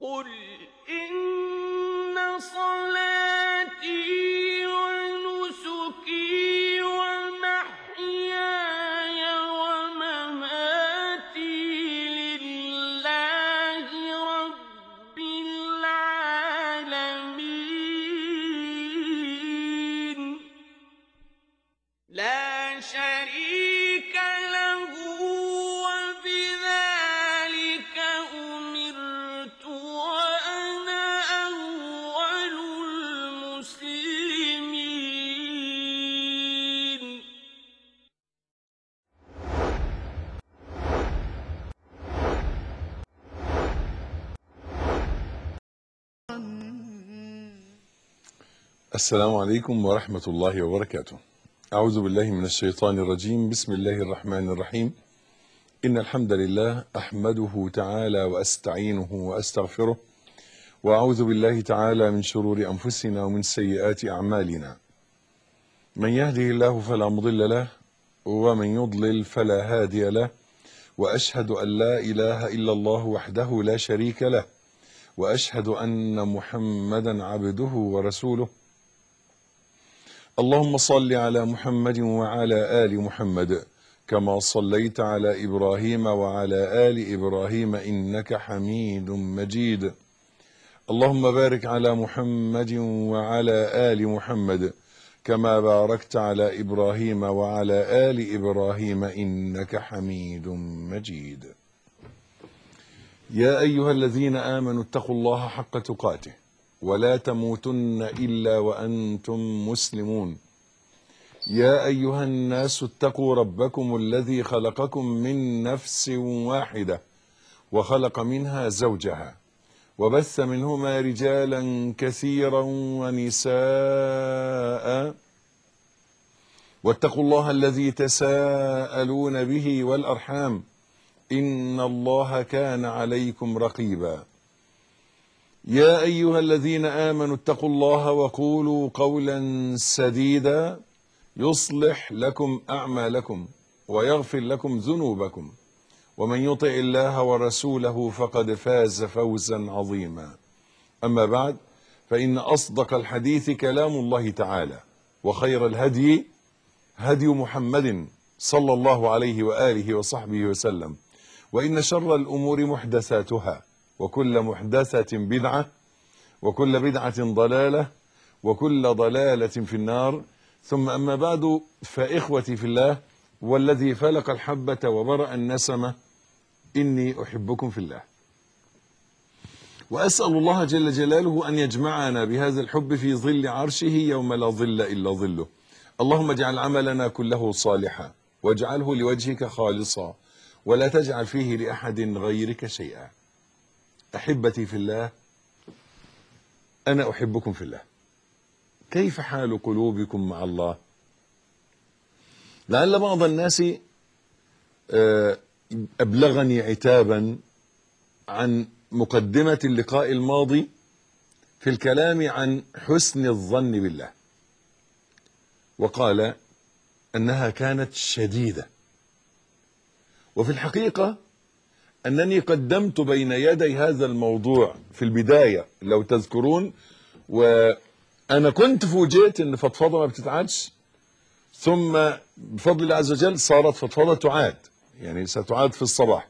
قُلْ إِنَّ صَلَاتِي وَنُسُكِي وَمَحْيَايَ وَمَمَاتِي لِلَّهِ رَبِّ الْعَالَمِينَ لَا شَرِيكَ لَهُ ۖ وَبِذَٰلِكَ أُمِرْتُ وَأَنَا أَوَّلُ الْمُسْلِمِينَ السلام عليكم ورحمة الله وبركاته. أعوذ بالله من الشيطان الرجيم، بسم الله الرحمن الرحيم. إن الحمد لله أحمده تعالى وأستعينه وأستغفره، وأعوذ بالله تعالى من شرور أنفسنا ومن سيئات أعمالنا. من يهده الله فلا مضل له، ومن يضلل فلا هادي له، وأشهد أن لا إله إلا الله وحده لا شريك له، وأشهد أن محمدا عبده ورسوله. اللهم صل على محمد وعلى آل محمد كما صليت على إبراهيم وعلى آل إبراهيم إنك حميد مجيد اللهم بارك على محمد وعلى آل محمد كما باركت على إبراهيم وعلى آل إبراهيم إنك حميد مجيد يا أيها الذين آمنوا اتقوا الله حق تقاته ولا تموتن إلا وأنتم مسلمون يا أيها الناس اتقوا ربكم الذي خلقكم من نفس واحدة وخلق منها زوجها وبث منهما رجالا كثيرا ونساء واتقوا الله الذي تساءلون به والأرحام إن الله كان عليكم رقيبا يا أيها الذين آمنوا اتقوا الله وقولوا قولا سديدا يصلح لكم أعمالكم ويغفر لكم ذنوبكم ومن يطع الله ورسوله فقد فاز فوزا عظيما أما بعد فإن أصدق الحديث كلام الله تعالى وخير الهدي هدي محمد صلى الله عليه وآله وصحبه وسلم وإن شر الأمور محدثاتها وكل محدثة بدعة وكل بدعة ضلالة وكل ضلالة في النار ثم أما بعد فإخوتي في الله والذي فلق الحبة وبرأ النسمة إني أحبكم في الله وأسأل الله جل جلاله أن يجمعنا بهذا الحب في ظل عرشه يوم لا ظل إلا ظله اللهم اجعل عملنا كله صالحا واجعله لوجهك خالصا ولا تجعل فيه لأحد غيرك شيئا أحبتي في الله أنا أحبكم في الله كيف حال قلوبكم مع الله لعل بعض الناس أبلغني عتابا عن مقدمة اللقاء الماضي في الكلام عن حسن الظن بالله وقال أنها كانت شديدة وفي الحقيقة أنني قدمت بين يدي هذا الموضوع في البداية لو تذكرون وأنا كنت فوجئت أن فضفضة ما بتتعادش ثم بفضل الله عز وجل صارت فضفضة تعاد يعني ستعاد في الصباح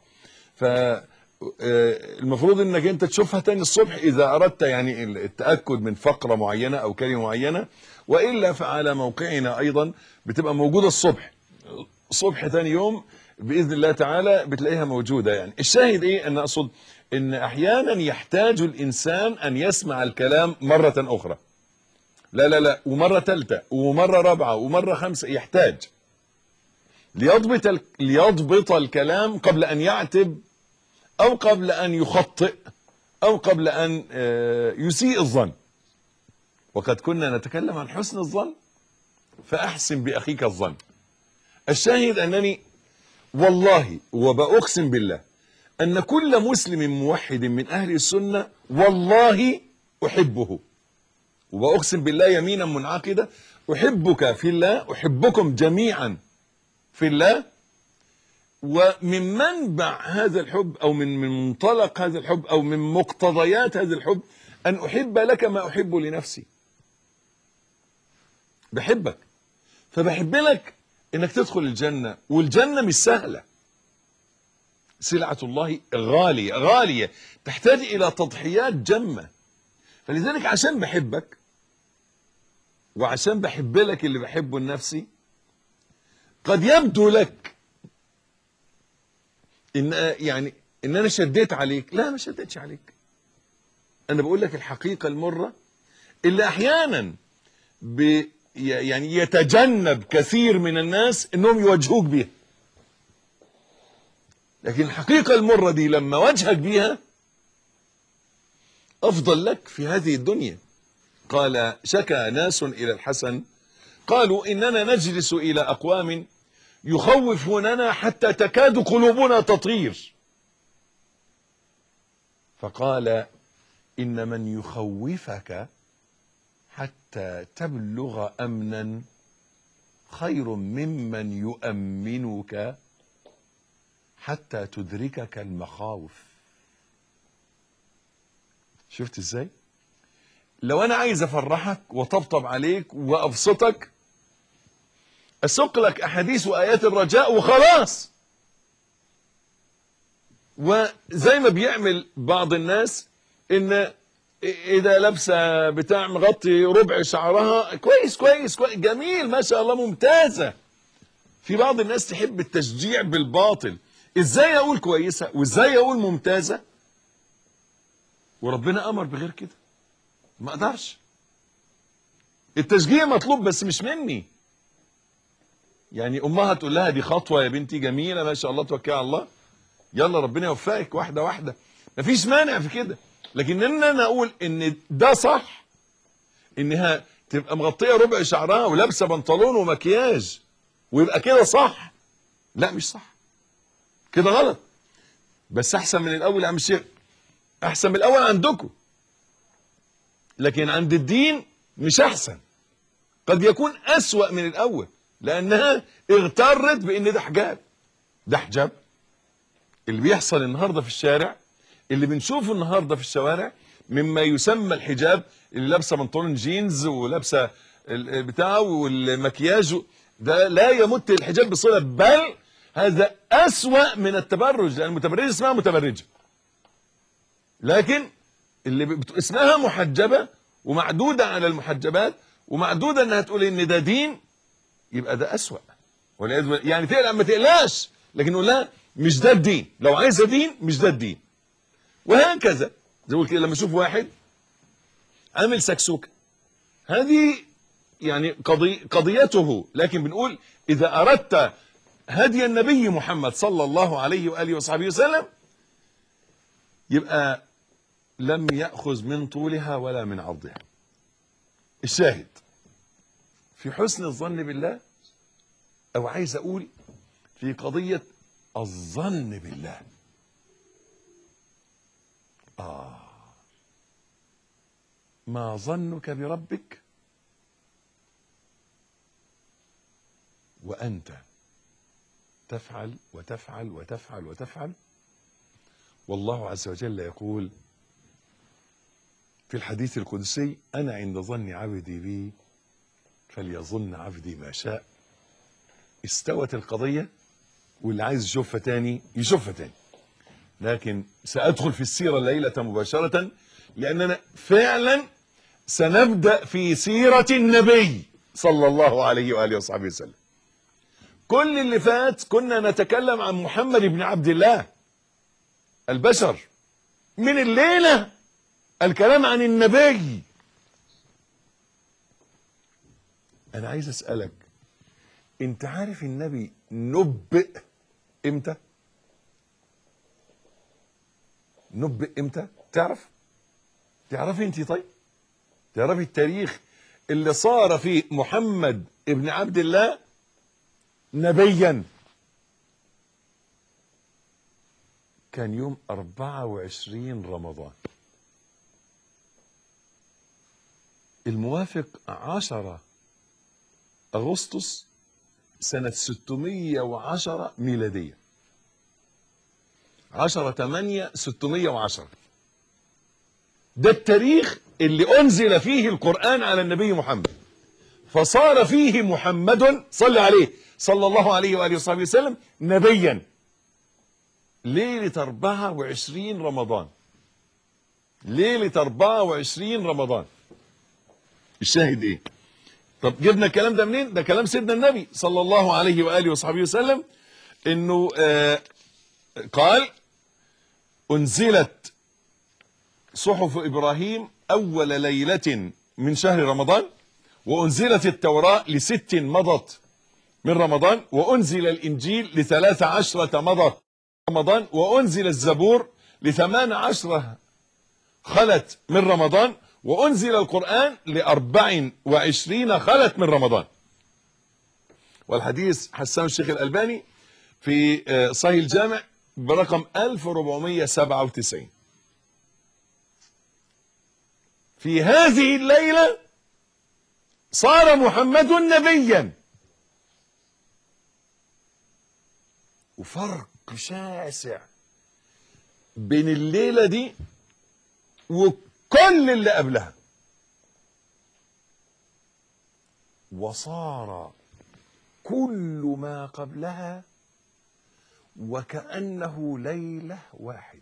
فالمفروض أنك أنت تشوفها تاني الصبح إذا أردت يعني التأكد من فقرة معينة أو كلمة معينة وإلا فعلى موقعنا أيضا بتبقى موجودة الصبح صبح ثاني يوم باذن الله تعالى بتلاقيها موجوده يعني الشاهد ايه ان اقصد ان احيانا يحتاج الانسان ان يسمع الكلام مره اخرى لا لا لا ومره ثالثه ومره رابعه ومره خمسه يحتاج ليضبط ال... ليضبط الكلام قبل ان يعتب او قبل ان يخطئ او قبل ان يسيء الظن وقد كنا نتكلم عن حسن الظن فاحسن باخيك الظن الشاهد انني والله وبأقسم بالله أن كل مسلم موحد من أهل السنة والله أحبه وبأقسم بالله يمينا منعقدة أحبك في الله أحبكم جميعا في الله ومن منبع هذا الحب او من من منطلق هذا الحب او من مقتضيات هذا الحب ان احب لك ما احب لنفسي بحبك فبحب لك انك تدخل الجنه والجنه مش سهله سلعه الله غاليه غاليه تحتاج الى تضحيات جمه فلذلك عشان بحبك وعشان بحب لك اللي بحبه لنفسي قد يبدو لك ان يعني ان انا شديت عليك لا ما شديتش عليك انا بقول لك الحقيقه المره اللي احيانا ب يعني يتجنب كثير من الناس انهم يواجهوك بيها لكن الحقيقه المره دي لما واجهك بيها افضل لك في هذه الدنيا قال شكى ناس الى الحسن قالوا اننا نجلس الى اقوام يخوفوننا حتى تكاد قلوبنا تطير فقال ان من يخوفك حتى تبلغ امنا خير ممن يؤمنك حتى تدركك المخاوف شفت ازاي لو انا عايز افرحك وطبطب عليك وابسطك اسوق لك احاديث وايات الرجاء وخلاص وزي ما بيعمل بعض الناس ان اذا لابسه بتاع مغطي ربع شعرها كويس كويس كويس جميل ما شاء الله ممتازه في بعض الناس تحب التشجيع بالباطل ازاي اقول كويسه وازاي اقول ممتازه وربنا امر بغير كده ما اقدرش التشجيع مطلوب بس مش مني يعني امها تقول لها دي خطوه يا بنتي جميله ما شاء الله توكلي على الله يلا ربنا يوفقك واحده واحده مفيش مانع في كده لكن ان انا اقول ان ده صح انها تبقى مغطيه ربع شعرها ولابسه بنطلون ومكياج ويبقى كده صح لا مش صح كده غلط بس احسن من الاول يا عم الشيخ احسن من الاول عندكم لكن عند الدين مش احسن قد يكون اسوأ من الاول لانها اغترت بان ده حجاب ده حجاب اللي بيحصل النهارده في الشارع اللي بنشوفه النهارده في الشوارع مما يسمى الحجاب اللي لابسه بنطلون جينز ولابسه البتاع والمكياج ده لا يمت الحجاب بصله بل هذا اسوأ من التبرج لان المتبرجه اسمها متبرجه لكن اللي بت... اسمها محجبه ومعدوده على المحجبات ومعدوده انها تقول ان ده دين يبقى ده اسوأ والعياذ بالله يعني تقلق ما تقلقش لكن نقول لها مش ده الدين لو عايزه دين مش ده الدين وهكذا زي ما كده لما اشوف واحد عامل سكسوكه هذه يعني قضي قضيته لكن بنقول اذا اردت هدي النبي محمد صلى الله عليه واله وصحبه وسلم يبقى لم ياخذ من طولها ولا من عرضها الشاهد في حسن الظن بالله او عايز اقول في قضيه الظن بالله آه ما ظنك بربك وأنت تفعل وتفعل وتفعل وتفعل والله عز وجل يقول في الحديث القدسي أنا عند ظن عبدي بي فليظن عبدي ما شاء استوت القضية واللي عايز يشوفها تاني يشوفها تاني لكن سأدخل في السيرة الليلة مباشرة لأننا فعلا سنبدأ في سيرة النبي صلى الله عليه وآله وصحبه وسلم كل اللي فات كنا نتكلم عن محمد بن عبد الله البشر من الليلة الكلام عن النبي أنا عايز أسألك أنت عارف النبي نبئ إمتى؟ نبئ امتى تعرف تعرفي انت طيب تعرفي التاريخ اللي صار فيه محمد ابن عبد الله نبيا كان يوم 24 رمضان الموافق 10 أغسطس سنة 610 ميلادية 10 8 610 ده التاريخ اللي أنزل فيه القرآن على النبي محمد فصار فيه محمد صلى عليه صلى الله عليه وآله وصحبه وسلم نبيا ليلة 24 رمضان ليلة 24 رمضان الشاهد ايه طب جبنا الكلام ده منين ده كلام سيدنا النبي صلى الله عليه وآله وصحبه وسلم انه آه قال انزلت صحف ابراهيم اول ليلة من شهر رمضان وانزلت التوراة لست مضت من رمضان وانزل الانجيل لثلاث عشرة مضت رمضان وانزل الزبور لثمان عشرة خلت من رمضان وانزل القرآن لاربع وعشرين خلت من رمضان والحديث حسان الشيخ الالباني في آه، صحيح الجامع برقم 1497 في هذه الليلة صار محمد نبيا وفرق شاسع بين الليلة دي وكل اللي قبلها وصار كل ما قبلها وكأنه ليلة واحدة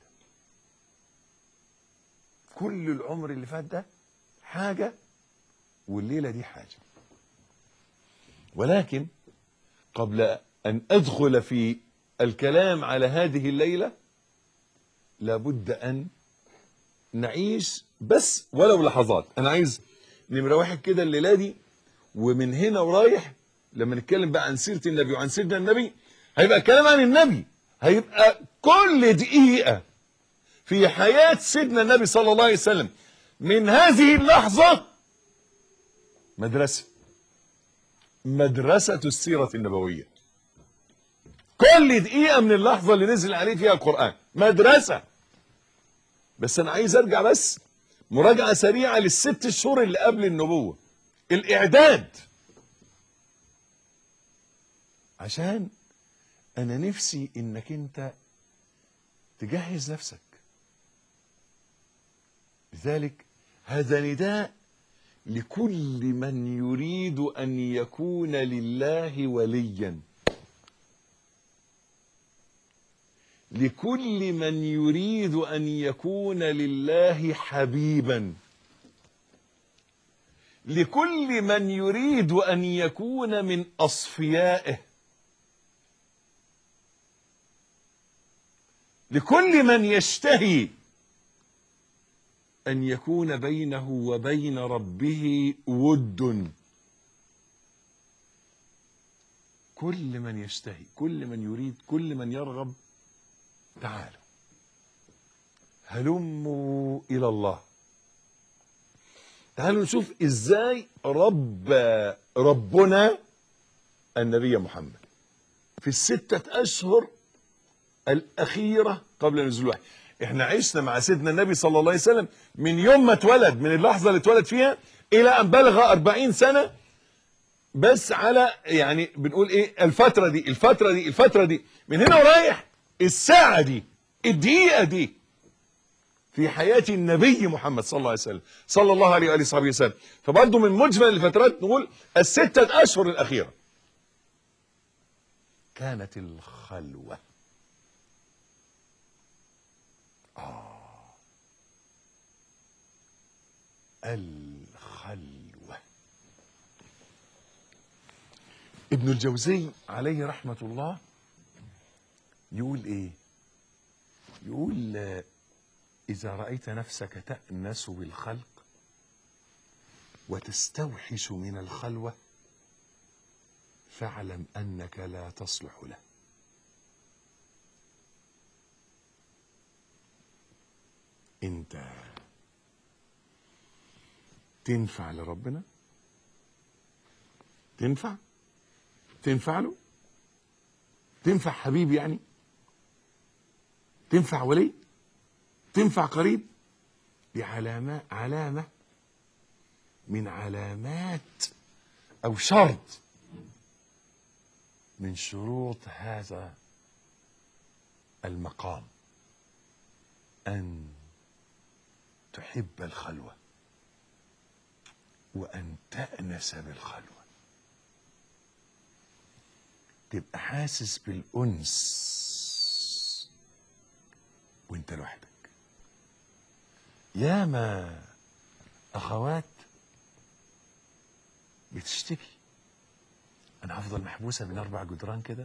كل العمر اللي فات ده حاجة والليلة دي حاجة ولكن قبل أن أدخل في الكلام على هذه الليلة لابد أن نعيش بس ولو لحظات أنا عايز نمرة واحد كده الليلة دي ومن هنا ورايح لما نتكلم بقى عن سيرة النبي وعن سيدنا النبي هيبقى الكلام عن النبي هيبقى كل دقيقة في حياة سيدنا النبي صلى الله عليه وسلم من هذه اللحظة مدرسة مدرسة السيرة النبوية كل دقيقة من اللحظة اللي نزل عليه فيها القرآن مدرسة بس أنا عايز أرجع بس مراجعة سريعة للست شهور اللي قبل النبوة الإعداد عشان أنا نفسي إنك أنت تجهز نفسك لذلك هذا نداء لكل من يريد أن يكون لله وليا لكل من يريد أن يكون لله حبيبا لكل من يريد أن يكون من أصفيائه لكل من يشتهي أن يكون بينه وبين ربه ود كل من يشتهي كل من يريد كل من يرغب تعالوا هلموا إلى الله تعالوا نشوف إزاي رب ربنا النبي محمد في الستة أشهر الأخيرة قبل نزول الوحي احنا عشنا مع سيدنا النبي صلى الله عليه وسلم من يوم ما اتولد من اللحظة اللي اتولد فيها إلى أن بلغ أربعين سنة بس على يعني بنقول إيه الفترة دي الفترة دي الفترة دي من هنا ورايح الساعة دي الدقيقة دي في حياة النبي محمد صلى الله عليه وسلم صلى الله عليه وآله وصحبه وسلم فبرضه من مجمل الفترات نقول الستة أشهر الأخيرة كانت الخلوة الخلوة ابن الجوزي عليه رحمة الله يقول ايه يقول آه، إذا رأيت نفسك تأنس بالخلق وتستوحش من الخلوة فاعلم أنك لا تصلح له انت تنفع لربنا تنفع تنفع له تنفع حبيب يعني تنفع ولي تنفع قريب دي علامة علامة من علامات أو شرط من شروط هذا المقام أن تحب الخلوة وأن تأنس بالخلوة تبقى حاسس بالأنس وانت لوحدك ياما أخوات بتشتكي أنا هفضل محبوسة بين أربع جدران كده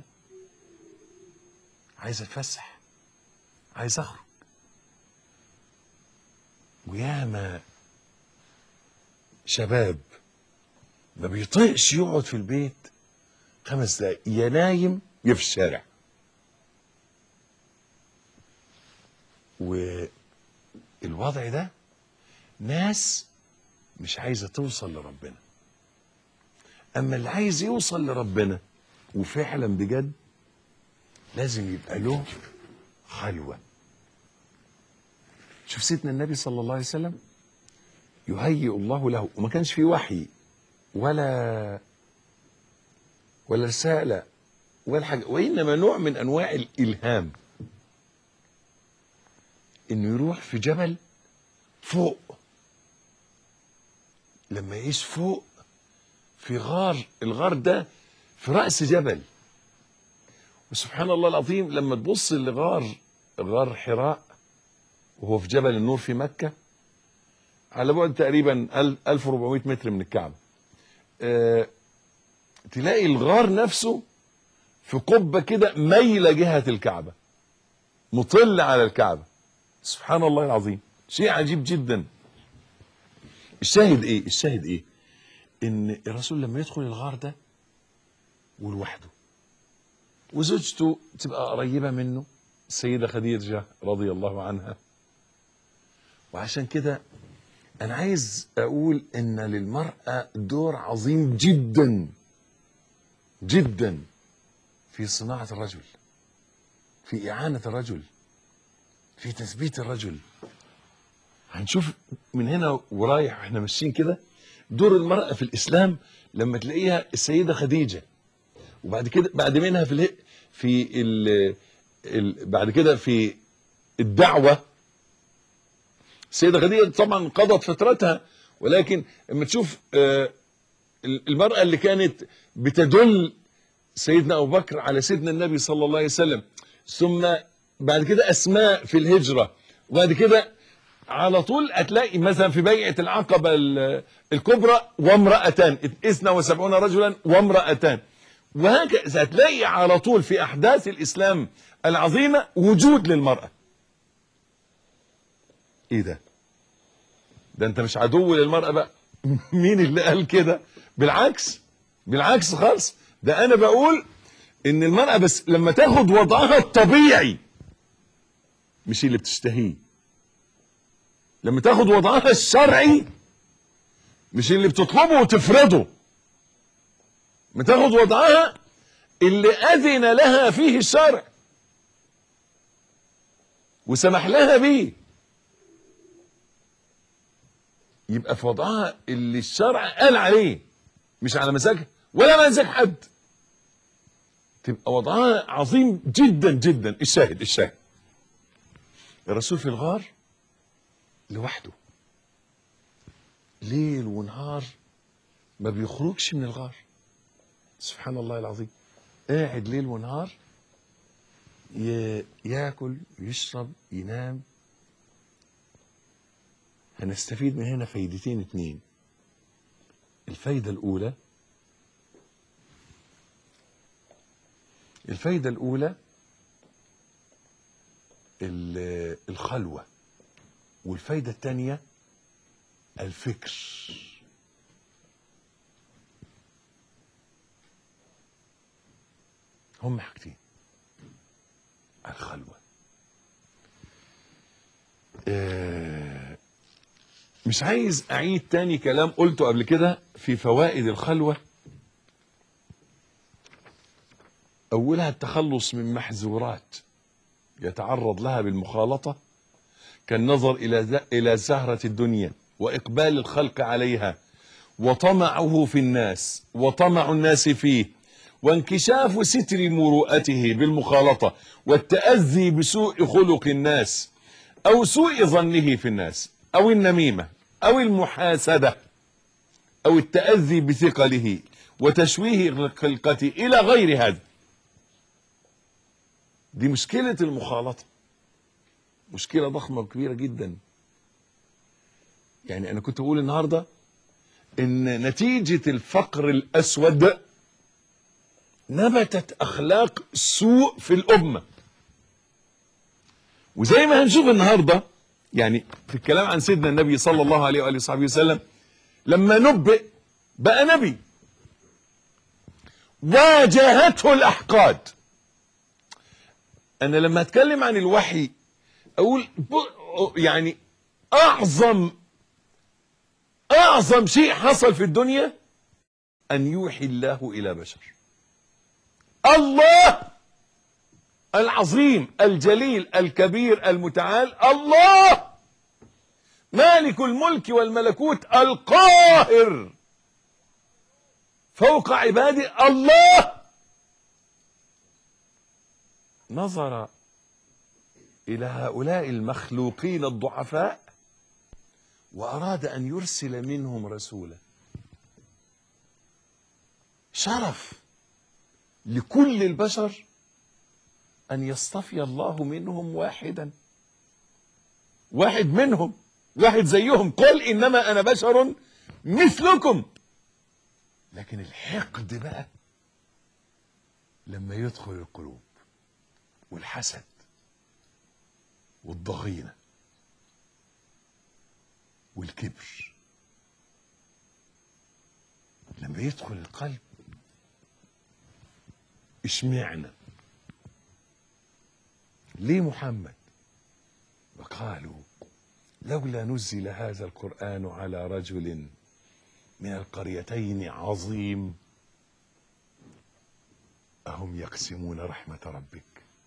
عايز أتفسح عايز أخرج وياما شباب ما بيطيقش يقعد في البيت خمس دقايق يا نايم يا في الشارع والوضع ده ناس مش عايزة توصل لربنا أما اللي عايز يوصل لربنا وفعلا بجد لازم يبقى له خلوة شوف سيدنا النبي صلى الله عليه وسلم يهيئ الله له وما كانش في وحي ولا ولا رسالة ولا حاجة وإنما نوع من أنواع الإلهام إنه يروح في جبل فوق لما يعيش فوق في غار الغار ده في رأس جبل وسبحان الله العظيم لما تبص لغار غار حراء وهو في جبل النور في مكة على بعد تقريبا 1400 متر من الكعبة أه تلاقي الغار نفسه في قبة كده مايلة جهة الكعبة مطل على الكعبة سبحان الله العظيم شيء عجيب جدا الشاهد ايه الشاهد ايه ان الرسول لما يدخل الغار ده ولوحده وزوجته تبقى قريبة منه السيدة خديجة رضي الله عنها وعشان كده أنا عايز أقول إن للمرأة دور عظيم جدا جدا في صناعة الرجل في إعانة الرجل في تثبيت الرجل هنشوف من هنا ورايح واحنا ماشيين كده دور المرأة في الإسلام لما تلاقيها السيدة خديجة وبعد كده بعد منها في ال في ال ال بعد كده في الدعوة السيدة خديجة طبعا قضت فترتها ولكن لما تشوف آه المرأة اللي كانت بتدل سيدنا أبو بكر على سيدنا النبي صلى الله عليه وسلم ثم بعد كده أسماء في الهجرة وبعد كده على طول هتلاقي مثلا في بيعة العقبة الكبرى وامرأتان اثنى وسبعون رجلا وامرأتان وهكذا هتلاقي على طول في أحداث الإسلام العظيمة وجود للمرأة ايه ده ده انت مش عدو للمرأة بقى مين اللي قال كده بالعكس بالعكس خالص ده انا بقول ان المرأة بس لما تاخد وضعها الطبيعي مش اللي بتشتهيه لما تاخد وضعها الشرعي مش اللي بتطلبه وتفرضه لما تاخد وضعها اللي اذن لها فيه الشرع وسمح لها بيه يبقى في وضعها اللي الشرع قال عليه مش على مزاجها ولا مزاج حد تبقى وضعها عظيم جدا جدا الشاهد الشاهد الرسول في الغار لوحده ليل ونهار ما بيخرجش من الغار سبحان الله العظيم قاعد ليل ونهار ياكل يشرب ينام هنستفيد من هنا فايدتين اتنين الفايدة الأولى الفايدة الأولى الخلوة والفايدة الثانية الفكر هم حاجتين الخلوة آه مش عايز أعيد تاني كلام قلته قبل كده في فوائد الخلوة أولها التخلص من محذورات يتعرض لها بالمخالطة كالنظر إلى إلى زهرة الدنيا وإقبال الخلق عليها وطمعه في الناس وطمع الناس فيه وانكشاف ستر مروءته بالمخالطة والتأذي بسوء خلق الناس او سوء ظنه في الناس او النميمة او المحاسدة او التأذي بثقله وتشويه خلقته الى غير هذا دي مشكلة المخالطة مشكلة ضخمة وكبيرة جدا يعني انا كنت بقول النهاردة ان نتيجة الفقر الاسود نبتت اخلاق سوء في الامة وزي ما هنشوف النهاردة يعني في الكلام عن سيدنا النبي صلى الله عليه وآله وصحبه وسلم لما نبئ بقى نبي واجهته الأحقاد أنا لما أتكلم عن الوحي أقول ب- يعني أعظم أعظم شيء حصل في الدنيا أن يوحي الله إلى بشر الله العظيم الجليل الكبير المتعال الله مالك الملك والملكوت القاهر فوق عباده الله نظر إلى هؤلاء المخلوقين الضعفاء وأراد أن يرسل منهم رسولا شرف لكل البشر أن يصطفي الله منهم واحدا واحد منهم واحد زيهم قل إنما أنا بشر مثلكم لكن الحقد بقى لما يدخل القلوب والحسد والضغينة والكبر لما يدخل القلب اشمعنا ليه محمد وقالوا لولا نزل هذا القرآن على رجل من القريتين عظيم أهم يقسمون رحمة ربك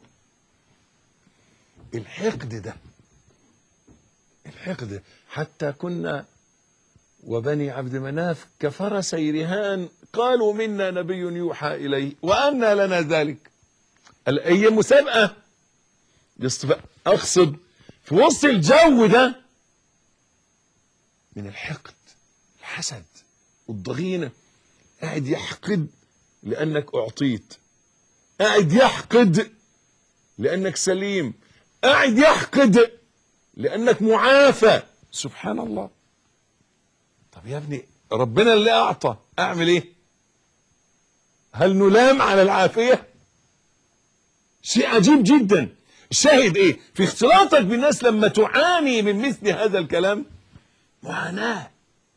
الحقد ده الحقد حتى كنا وبني عبد مناف كفرسي رهان قالوا منا نبي يوحى إليه وأنى لنا ذلك هي مسابقة يصطف- أقصد في وسط الجو ده من الحقد الحسد والضغينة قاعد يحقد لأنك أعطيت قاعد يحقد لأنك سليم قاعد يحقد لأنك معافى سبحان الله طب يا ابني ربنا اللي أعطى أعمل إيه هل نلام على العافية شيء عجيب جدا الشاهد ايه في اختلاطك بالناس لما تعاني من مثل هذا الكلام معاناة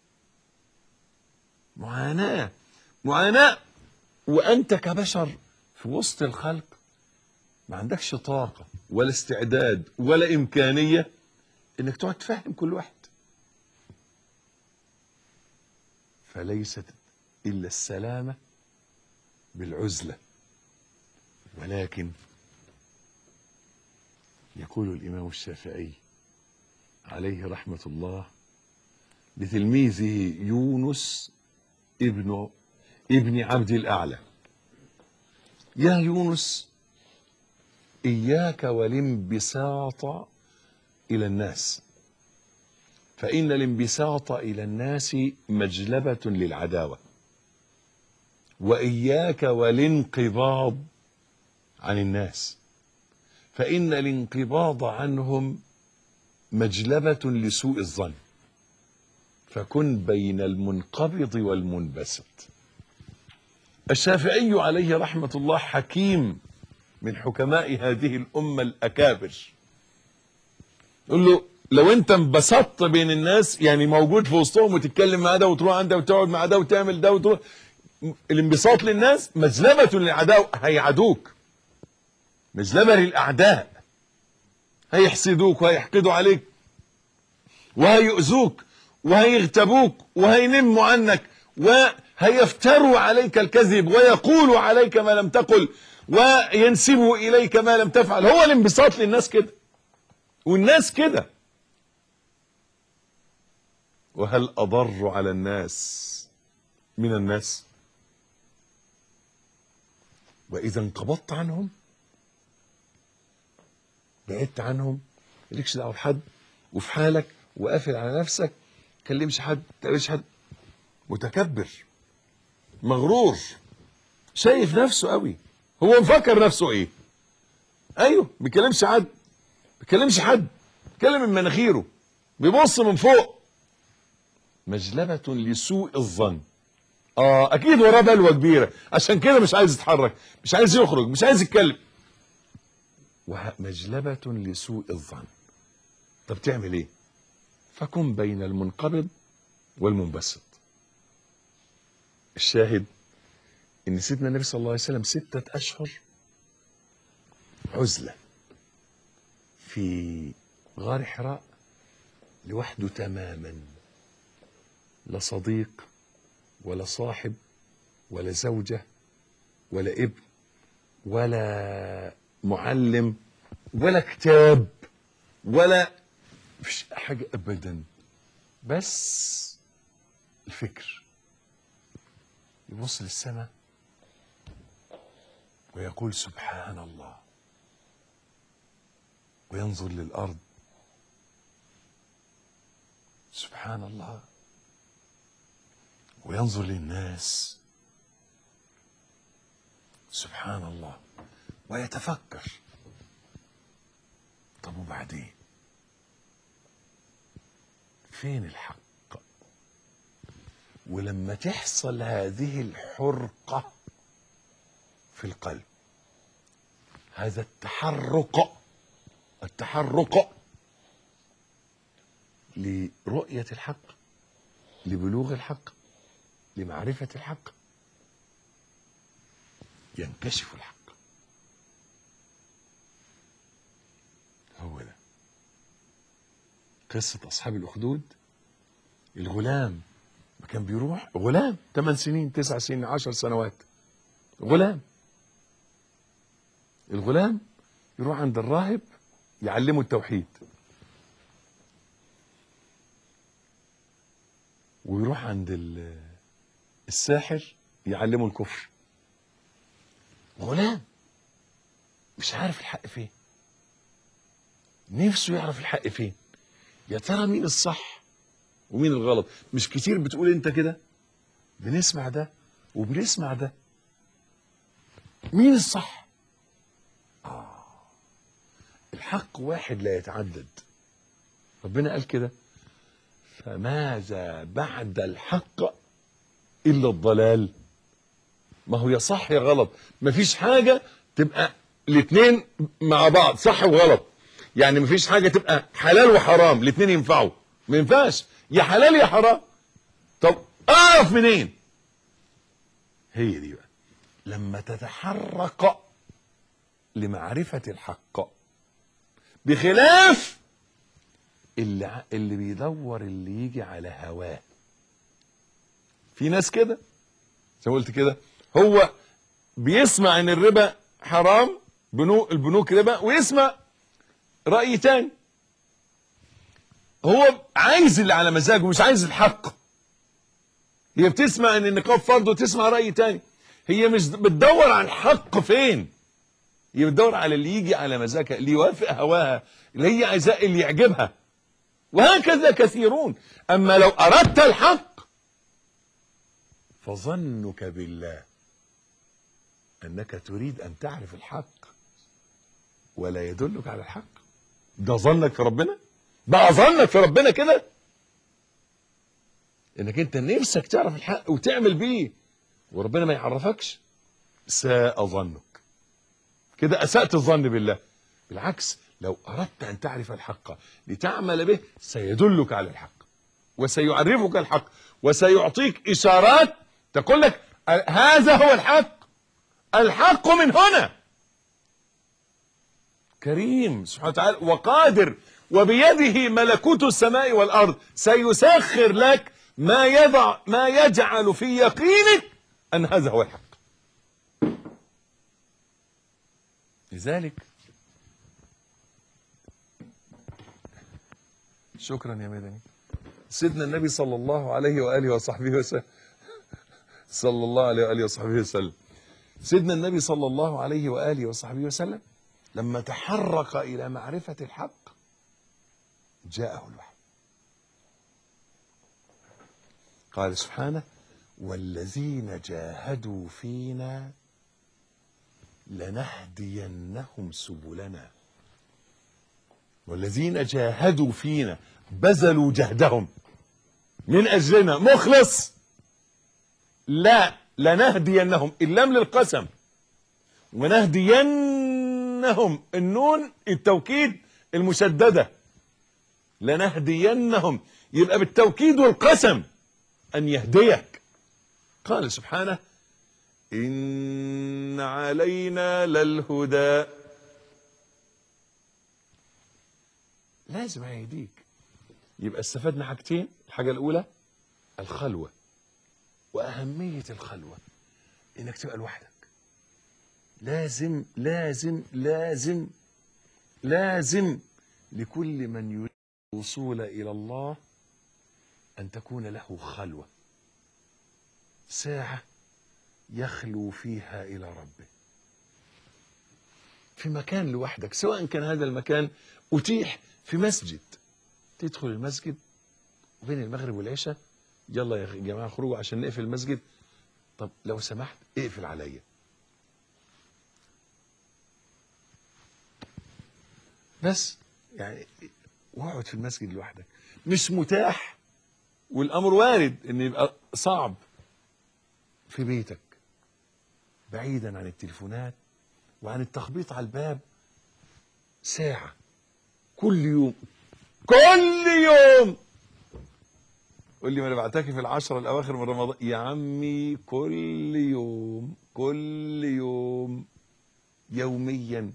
معاناة معاناة وأنت كبشر في وسط الخلق ما عندكش طاقة ولا استعداد ولا إمكانية إنك تقعد تفهم كل واحد فليست إلا السلامة بالعزلة ولكن يقول الإمام الشافعي عليه رحمة الله لتلميذه يونس ابن ابن عبد الأعلى يا يونس إياك والانبساط إلى الناس فإن الانبساط إلى الناس مجلبة للعداوة وإياك والانقباض عن الناس فإن الانقباض عنهم مجلبة لسوء الظن فكن بين المنقبض والمنبسط الشافعي عليه رحمة الله حكيم من حكماء هذه الأمة الأكابر يقول له لو انت انبسطت بين الناس يعني موجود في وسطهم وتتكلم مع ده وتروح عند ده وتقعد مع ده وتعمل ده وتروح الانبساط للناس مجلبة للعداء هيعادوك مجلبة للأعداء هيحسدوك وهيحقدوا عليك وهيؤذوك وهيغتابوك وهينموا عنك وهيفتروا عليك الكذب ويقولوا عليك ما لم تقل وينسبوا إليك ما لم تفعل هو الانبساط للناس كده والناس كده وهل أضر على الناس من الناس وإذا انقبضت عنهم بعدت عنهم مالكش دعوه بحد وفي حالك وقافل على نفسك ما تكلمش حد ما تقابلش حد متكبر مغرور شايف نفسه قوي هو مفكر نفسه ايه ايوه ما بيكلمش حد ما بيكلمش حد بيتكلم من مناخيره بيبص من فوق مجلبة لسوء الظن اه اكيد وراه بلوه كبيره عشان كده مش عايز يتحرك مش عايز يخرج مش عايز يتكلم وه- مجلبة لسوء الظن طب تعمل ايه فكن بين المنقبض والمنبسط الشاهد ان سيدنا النبي صلى الله عليه وسلم ستة اشهر عزلة في غار حراء لوحده تماما لا صديق ولا صاحب ولا زوجة ولا ابن ولا معلم ولا كتاب ولا مفيش حاجة أبدا بس الفكر يبص للسماء ويقول سبحان الله وينظر للأرض سبحان الله وينظر للناس سبحان الله ويتفكر طب وبعدين فين الحق ولما تحصل هذه الحرقة في القلب هذا التحرق التحرق لرؤية الحق لبلوغ الحق لمعرفة الحق ينكشف الحق هو ده قصة أصحاب الأخدود الغلام ما كان بيروح غلام 8 سنين 9 سنين 10 سنوات غلام الغلام يروح عند الراهب يعلمه التوحيد ويروح عند ال- الساحر يعلمه الكفر غلام مش عارف الحق فين نفسه يعرف الحق فين يا ترى مين الصح ومين الغلط مش كتير بتقول انت كده بنسمع ده وبنسمع ده مين الصح آه. الحق واحد لا يتعدد ربنا قال كده فماذا بعد الحق الا الضلال ما هو يا صح يا غلط مفيش حاجه تبقى الاثنين مع بعض صح وغلط يعني مفيش حاجه تبقى حلال وحرام الاثنين ينفعوا ما ينفعش يا حلال يا حرام طب اعرف منين هي دي بقى لما تتحرك لمعرفه الحق بخلاف اللي ع- اللي بيدور اللي يجي على هواه في ناس كده زي ما قلت كده هو بيسمع ان الربا حرام بنوك البنوك ربا ويسمع رأي تاني هو عايز اللي على مزاجه مش عايز الحق هي بتسمع ان النقاب فرض وتسمع رأي تاني هي مش بتدور على الحق فين هي بتدور على اللي يجي على مزاجها اللي يوافق هواها اللي هي عايزاه اللي يعجبها وهكذا كثيرون اما لو اردت الحق فظنك بالله انك تريد ان تعرف الحق ولا يدلك على الحق ده ظنك في ربنا بقى ظنك في ربنا كده انك انت نفسك تعرف الحق وتعمل بيه وربنا ما يعرفكش ساء ظنك كده اسأت الظن بالله بالعكس لو اردت ان تعرف الحق لتعمل به سيدلك على الحق وسيعرفك الحق وسيعطيك اشارات تقول لك هذا هو الحق الحق من هنا كريم سبحانه وتعالى وقادر وبيده ملكوت السماء والارض سيسخر لك ما يضع ما يجعل في يقينك ان هذا هو الحق لذلك شكرا يا مدني سيدنا النبي صلى الله عليه واله وصحبه وسلم صلى الله عليه واله وصحبه وسلم سيدنا النبي صلى الله عليه واله وصحبه وسلم لما تحرك الى معرفه الحق جاءه الوحي قال سبحانه والذين جاهدوا فينا لنهدينهم سبلنا والذين جاهدوا فينا بذلوا جهدهم من اجلنا مخلص لا لنهدينهم اللام للقسم ونهدينهم النون التوكيد المشدده لنهدينهم يبقى بالتوكيد والقسم ان يهديك قال سبحانه ان علينا للهدى لازم هيهديك يبقى استفدنا حاجتين الحاجه الاولى الخلوه واهميه الخلوه انك تبقى لوحدك لازم لازم لازم لازم لكل من يريد الوصول الى الله ان تكون له خلوه ساعه يخلو فيها الى ربه في مكان لوحدك سواء كان هذا المكان اتيح في مسجد تدخل المسجد وبين المغرب والعشاء يلا يا جماعه اخرجوا عشان نقفل المسجد طب لو سمحت اقفل عليا بس يعني واقعد في المسجد لوحدك مش متاح والامر وارد ان يبقى صعب في بيتك بعيدا عن التليفونات وعن التخبيط على الباب ساعة كل يوم كل يوم قول لي ما انا بعتكف العشرة الاواخر من رمضان يا عمي كل يوم كل يوم يوميا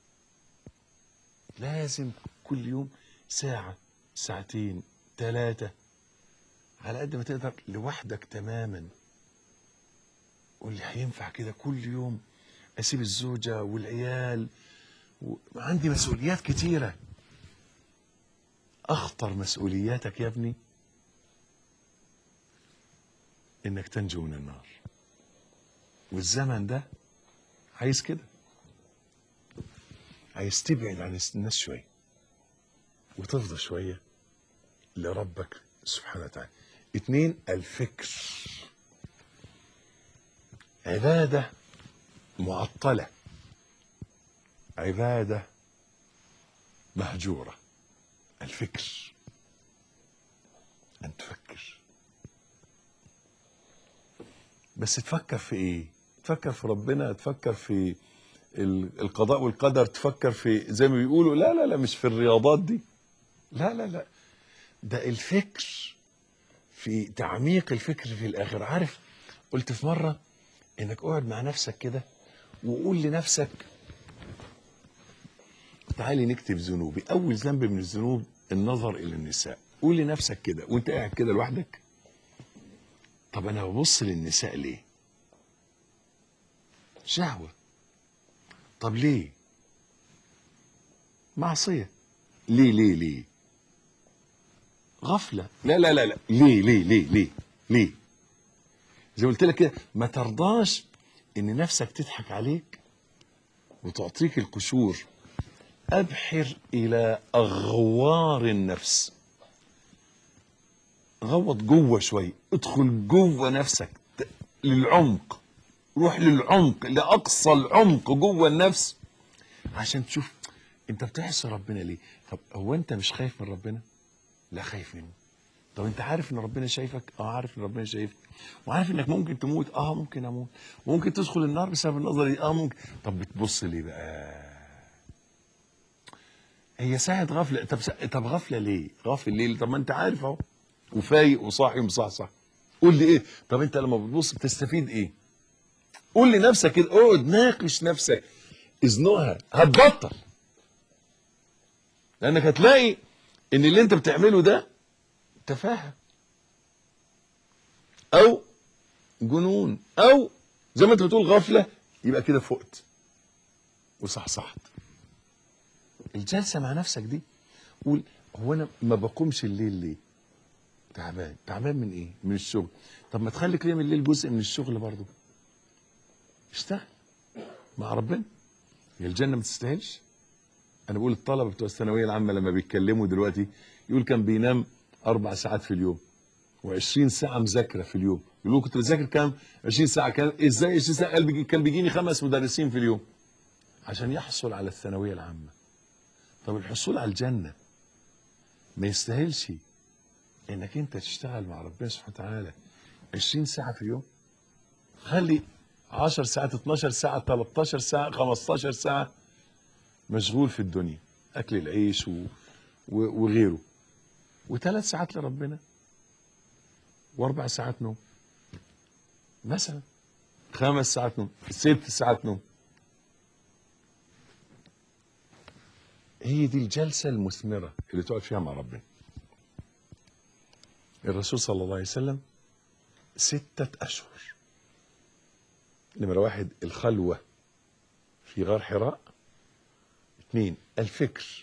لازم كل يوم ساعة ساعتين ثلاثة على قد ما تقدر لوحدك تماما قول لي هينفع كده كل يوم اسيب الزوجة والعيال وعندي مسؤوليات كتيرة اخطر مسؤولياتك يا ابني انك تنجو من النار والزمن ده عايز كده عايز تبعد عن الناس شويه وتفضى شويه لربك سبحانه وتعالى اتنين الفكر عباده معطله عباده مهجوره الفكر ان تفكر بس تفكر في ايه تفكر في ربنا تفكر في ال- القضاء والقدر تفكر في زي ما بيقولوا لا لا لا مش في الرياضات دي لا لا لا ده الفكر في تعميق الفكر في الاخر عارف قلت في مره انك اقعد مع نفسك كده وقول لنفسك تعالي نكتب ذنوبي اول ذنب من الذنوب النظر الى النساء قول لنفسك كده وانت قاعد كده لوحدك طب انا ببص للنساء ليه شهوه طب ليه معصيه ليه ليه ليه غفله لا لا لا لا ليه ليه ليه ليه ليه زي ما قلت لك كده ما ترضاش ان نفسك تضحك عليك وتعطيك القشور ابحر الى اغوار النفس غوط جوه شويه ادخل جوه نفسك ت- للعمق روح للعمق لاقصى العمق جوه النفس عشان تشوف انت بتعصي ربنا ليه طب هو انت مش خايف من ربنا لا خايف منه طب انت عارف ان ربنا شايفك اه عارف ان ربنا شايفك وعارف انك ممكن تموت اه ممكن اموت وممكن تدخل النار بسبب النظر دي اه ممكن طب بتبص ليه بقى هي ساعة غفلة طب سا... طب غفلة ليه؟ غافل ليه؟ طب ما انت عارف اهو وفايق وصاحي ومصحصح قول لي ايه؟ طب انت لما بتبص بتستفيد ايه؟ قول لنفسك كده اقعد ناقش نفسك ازنقها هتبطل لانك هتلاقي ان اللي انت بتعمله ده تفاهه او جنون او زي ما انت بتقول غفله يبقى كده فقت وصحصحت الجلسه مع نفسك دي قول هو انا ما بقومش الليل ليه تعبان تعبان من ايه من الشغل طب ما تخلي قيام الليل جزء من الشغل برضه اشتغل مع ربنا هي الجنه ما تستاهلش انا بقول الطلبه بتوع الثانويه العامه لما بيتكلموا دلوقتي يقول كان بينام اربع ساعات في اليوم و20 ساعه مذاكره في اليوم يقول له كنت بذاكر كام 20 ساعه كان ازاي 20 ساعه قال بيجي- كان بيجيني خمس مدرسين في اليوم عشان يحصل على الثانويه العامه طب الحصول على الجنه ما يستاهلش انك انت تشتغل مع ربنا سبحانه وتعالى 20 ساعه في اليوم خلي 10 ساعات 12 ساعه 13 ساعه 15 ساعه مشغول في الدنيا اكل العيش و... و... وغيره وثلاث ساعات لربنا واربع ساعات نوم مثلا خمس ساعات نوم ست ساعات نوم هي دي الجلسة المثمرة اللي تقعد فيها مع ربنا الرسول صلى الله عليه وسلم ستة أشهر نمرة واحد الخلوة في غار حراء اثنين الفكر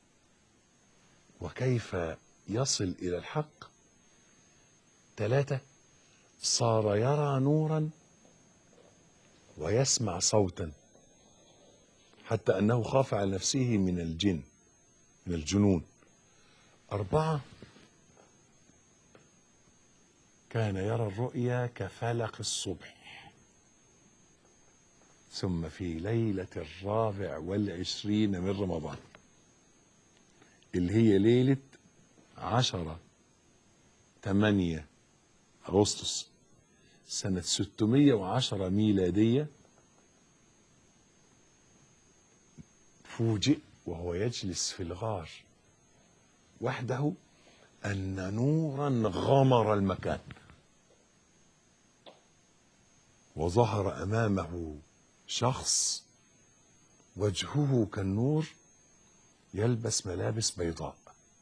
وكيف يصل إلى الحق ثلاثة صار يرى نورا ويسمع صوتا حتى أنه خاف على نفسه من الجن من الجنون أربعة كان يرى الرؤيا كفلق الصبح ثم في ليلة الرابع والعشرين من رمضان اللي هي ليلة عشرة تمانية أغسطس سنة 610 ميلادية فوجئ وهو يجلس في الغار وحده أن نورا غمر المكان وظهر أمامه شخص وجهه كالنور يلبس ملابس بيضاء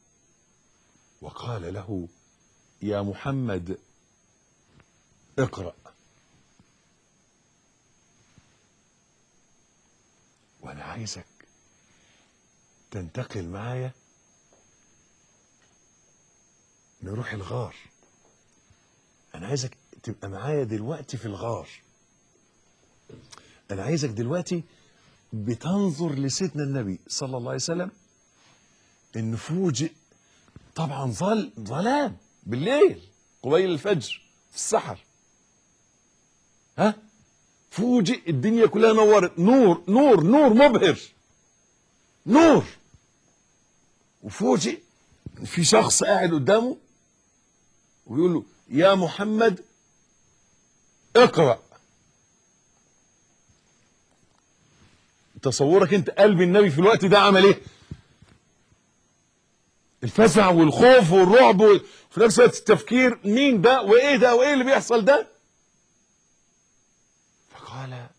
وقال له يا محمد اقرأ وأنا عايزك تنتقل معايا نروح الغار أنا عايزك تبقى معايا دلوقتي في الغار أنا عايزك دلوقتي بتنظر لسيدنا النبي صلى الله عليه وسلم إن فوجئ طبعا ظل ظلام بالليل قبيل الفجر في السحر ها فوجئ الدنيا كلها نورت نور نور نور مبهر نور وفوجئ في شخص قاعد قدامه ويقول له يا محمد اقرأ تصورك انت قلب النبي في الوقت ده عمل ايه الفزع والخوف والرعب وفي نفس الوقت التفكير مين ده وايه ده وايه اللي بيحصل ده فقال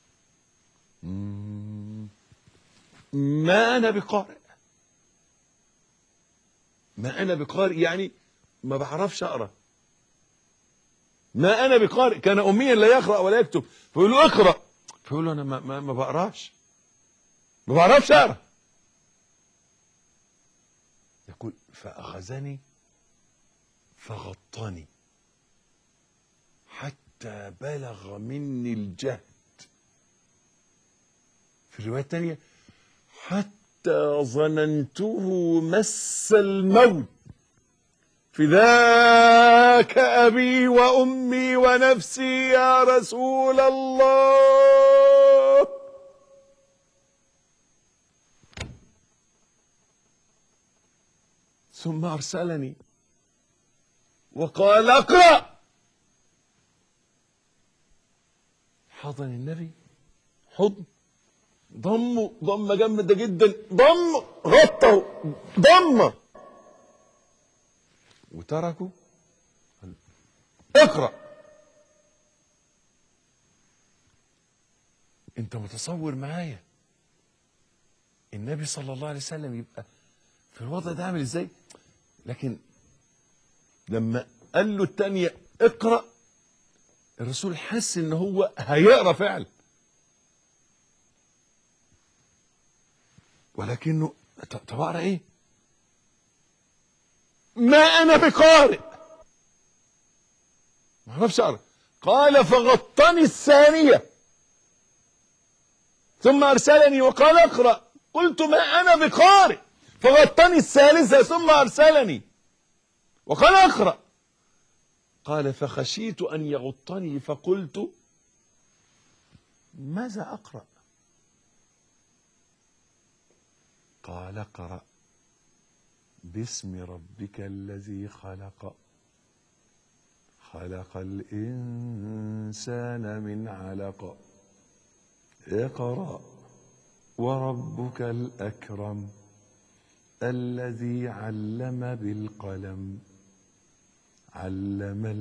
"مم، ما انا بقارئ ما انا بقارئ يعني ما بعرفش اقرا ما انا بقارئ كان اميا لا يقرا ولا يكتب فيقول له اقرا فيقول له انا ما, ما, ما بقراش ما بعرفش اقرا يقول فاخذني فغطني حتى بلغ مني الجهد في الروايه الثانيه حتى ظننته مس الموت فداك أبي وأمي ونفسي يا رسول الله ثم أرسلني وقال اقرأ حضن النبي حضن ضمه ضمه جامده جدا ضمه غطه ضمه وتركه قال اقرا انت متصور معايا النبي صلى الله عليه وسلم يبقى في الوضع ده عامل ازاي لكن لما قال له التانية اقرا الرسول حس ان هو هيقرا فعلا ولكنه ط- طب اقرا ايه ما انا بقارئ ما اعرفش اقرا قال فغطني الثانيه ثم ارسلني وقال اقرا قلت ما انا بقارئ فغطني الثالثة ثم أرسلني وقال اقرأ قال فخشيت أن يغطني فقلت ماذا أقرأ قال اقرأ باسم ربك الذي خلق خلق الإنسان من علق اقرأ وربك الأكرم الذي علم بالقلم علم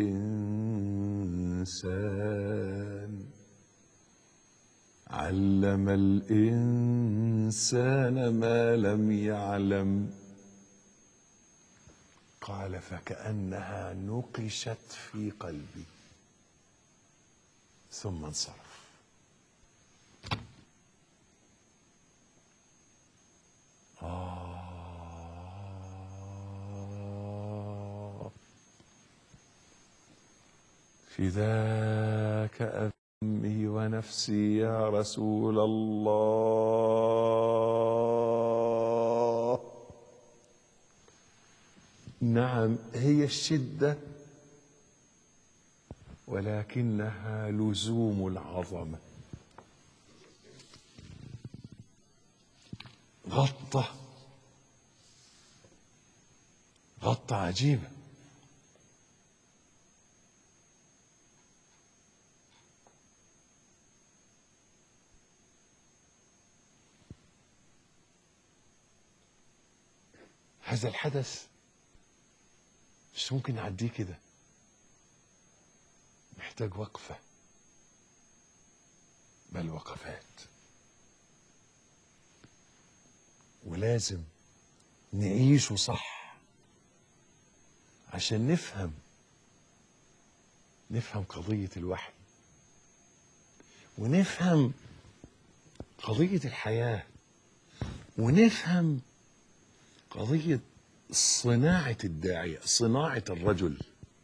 الإنسان علم الإنسان ما لم يعلم قال فكأنها نقشت في قلبي ثم انصرف آه فداك أمي ونفسي يا رسول الله نعم هي الشدة ولكنها لزوم العظمة غطة غطة عجيبة هذا الحدث مش ممكن نعديه كده محتاج وقفة بل وقفات ولازم نعيشه صح عشان نفهم نفهم قضية الوحي ونفهم قضية الحياة ونفهم قضية صناعة الداعية صناعة الرجل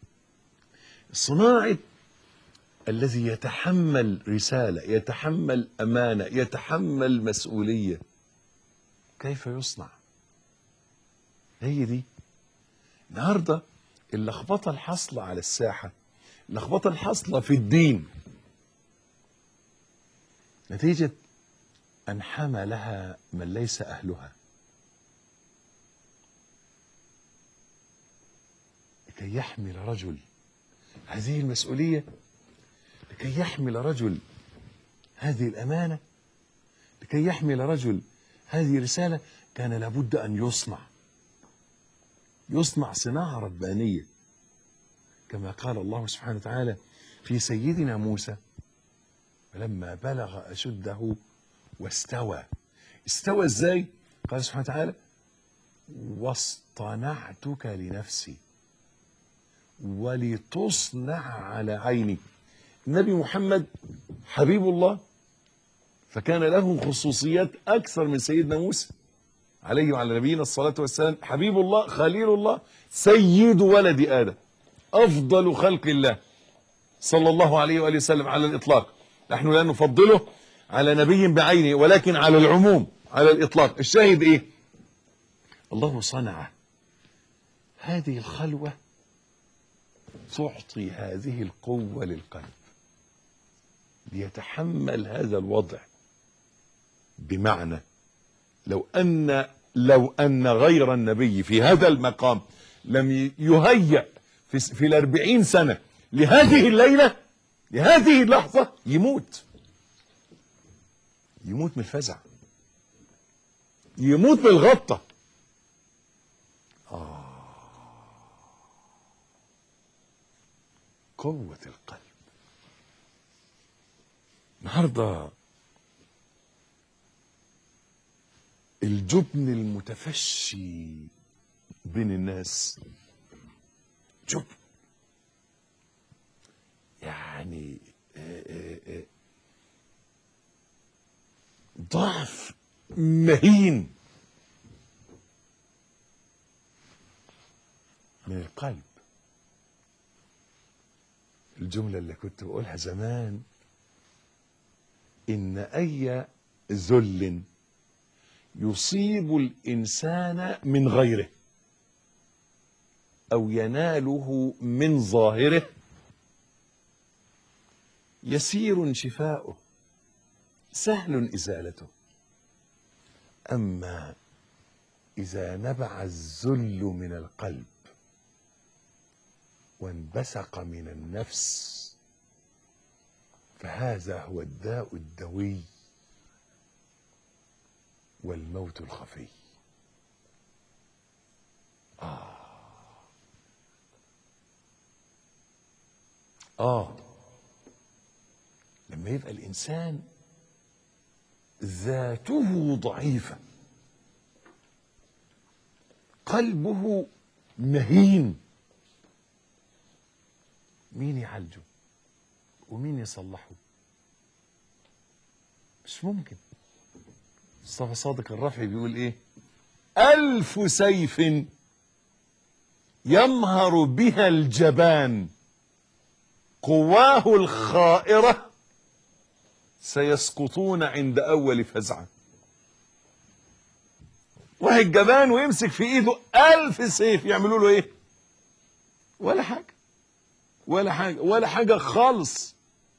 صناعة الذي يتحمل رسالة يتحمل أمانة يتحمل مسؤولية كيف يصنع هي دي النهاردة اللخبطة الحاصلة على الساحة اللخبطة الحاصلة في الدين نتيجة أن حملها من ليس أهلها لكي يحمل رجل هذه المسؤولية لكي يحمل رجل هذه الأمانة لكي يحمل رجل هذه الرسالة كان لابد أن يصنع يصنع صناعة ربانية كما قال الله سبحانه وتعالى في سيدنا موسى فلما بلغ أشده واستوى استوى ازاي قال سبحانه وتعالى واصطنعتك لنفسي ولتصنع على عيني النبي محمد حبيب الله فكان له خصوصيات أكثر من سيدنا موسى عليه وعلى نبينا الصلاة والسلام حبيب الله خليل الله سيد ولد آدم أفضل خلق الله صلى الله عليه وآله وسلم على الإطلاق نحن لا نفضله على نبي بعينه ولكن على العموم على الإطلاق الشاهد إيه الله صنع هذه الخلوة تعطي هذه القوة للقلب ليتحمل هذا الوضع بمعنى لو أن لو أن غير النبي في هذا المقام لم يهيأ في, في الأربعين سنة لهذه الليلة لهذه اللحظة يموت يموت من الفزع يموت من الغطة قوة القلب النهارده الجبن المتفشي بين الناس جبن يعني آه، آه، آه، ضعف مهين من القلب الجملة اللي كنت بقولها زمان إن أي ذل يصيب الانسان من غيره او يناله من ظاهره يسير شفاؤه سهل ازالته اما اذا نبع الذل من القلب وانبثق من النفس فهذا هو الداء الدوي والموت الخفي آه آه لما يبقى الإنسان ذاته ضعيفة قلبه مهين مين يعالجه ومين يصلحه مش ممكن مصطفى صادق الرافعي بيقول ايه ألف سيف يمهر بها الجبان قواه الخائرة سيسقطون عند أول فزعة واحد جبان ويمسك في ايده ألف سيف يعملوا له ايه ولا حاجة ولا حاجة ولا حاجة خالص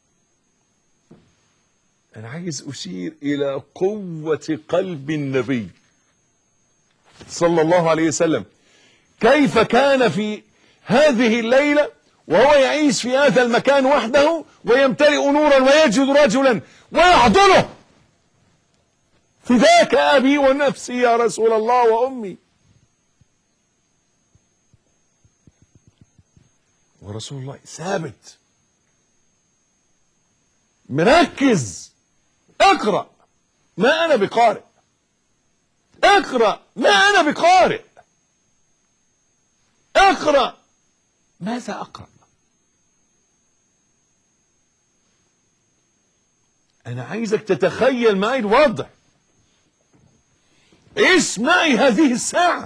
أنا عايز أشير إلى قوة قلب النبي صلى الله عليه وسلم كيف كان في هذه الليلة وهو يعيش في هذا المكان وحده ويمتلئ نورا ويجد رجلا ويعضله فداك أبي ونفسي يا رسول الله وأمي ورسول الله ثابت مركز اقرأ ما أنا بقارئ اقرأ ما أنا بقارئ اقرأ ماذا أقرأ أنا عايزك تتخيل معي الوضع اسمعي هذه الساعة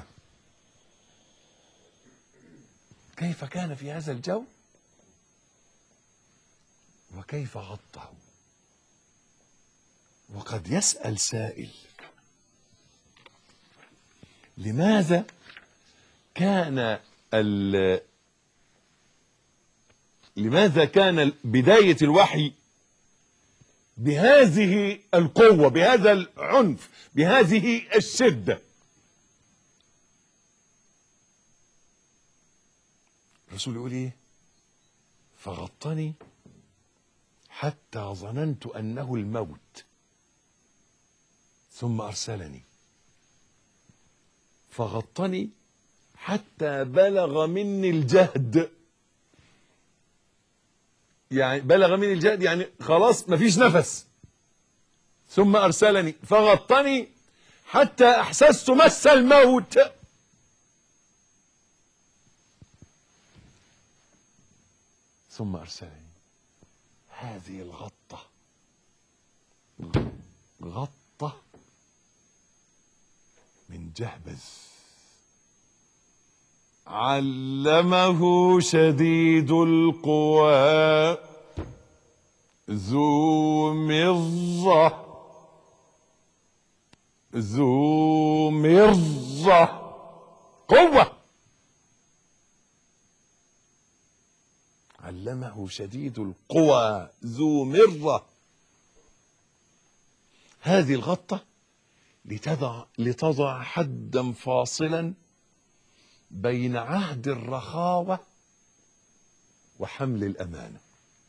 كيف كان في هذا الجو وكيف غطه وقد يسأل سائل لماذا كان ال لماذا كان بداية الوحي بهذه القوة بهذا العنف بهذه الشدة الرسول يقول ايه فغطني حتى ظننت انه الموت ثم ارسلني فغطني حتى بلغ مني الجهد يعني بلغ مني الجهد يعني خلاص مفيش نفس ثم ارسلني فغطني حتى احسست مس الموت ثم ارسلني هذه الغطه غطه من جهبذ علمه شديد القوى ذو مرة ذو مرة قوة علمه شديد القوى ذو مرة هذه الغطة لتضع لتضع حدا فاصلا بين عهد الرخاوة وحمل الأمانة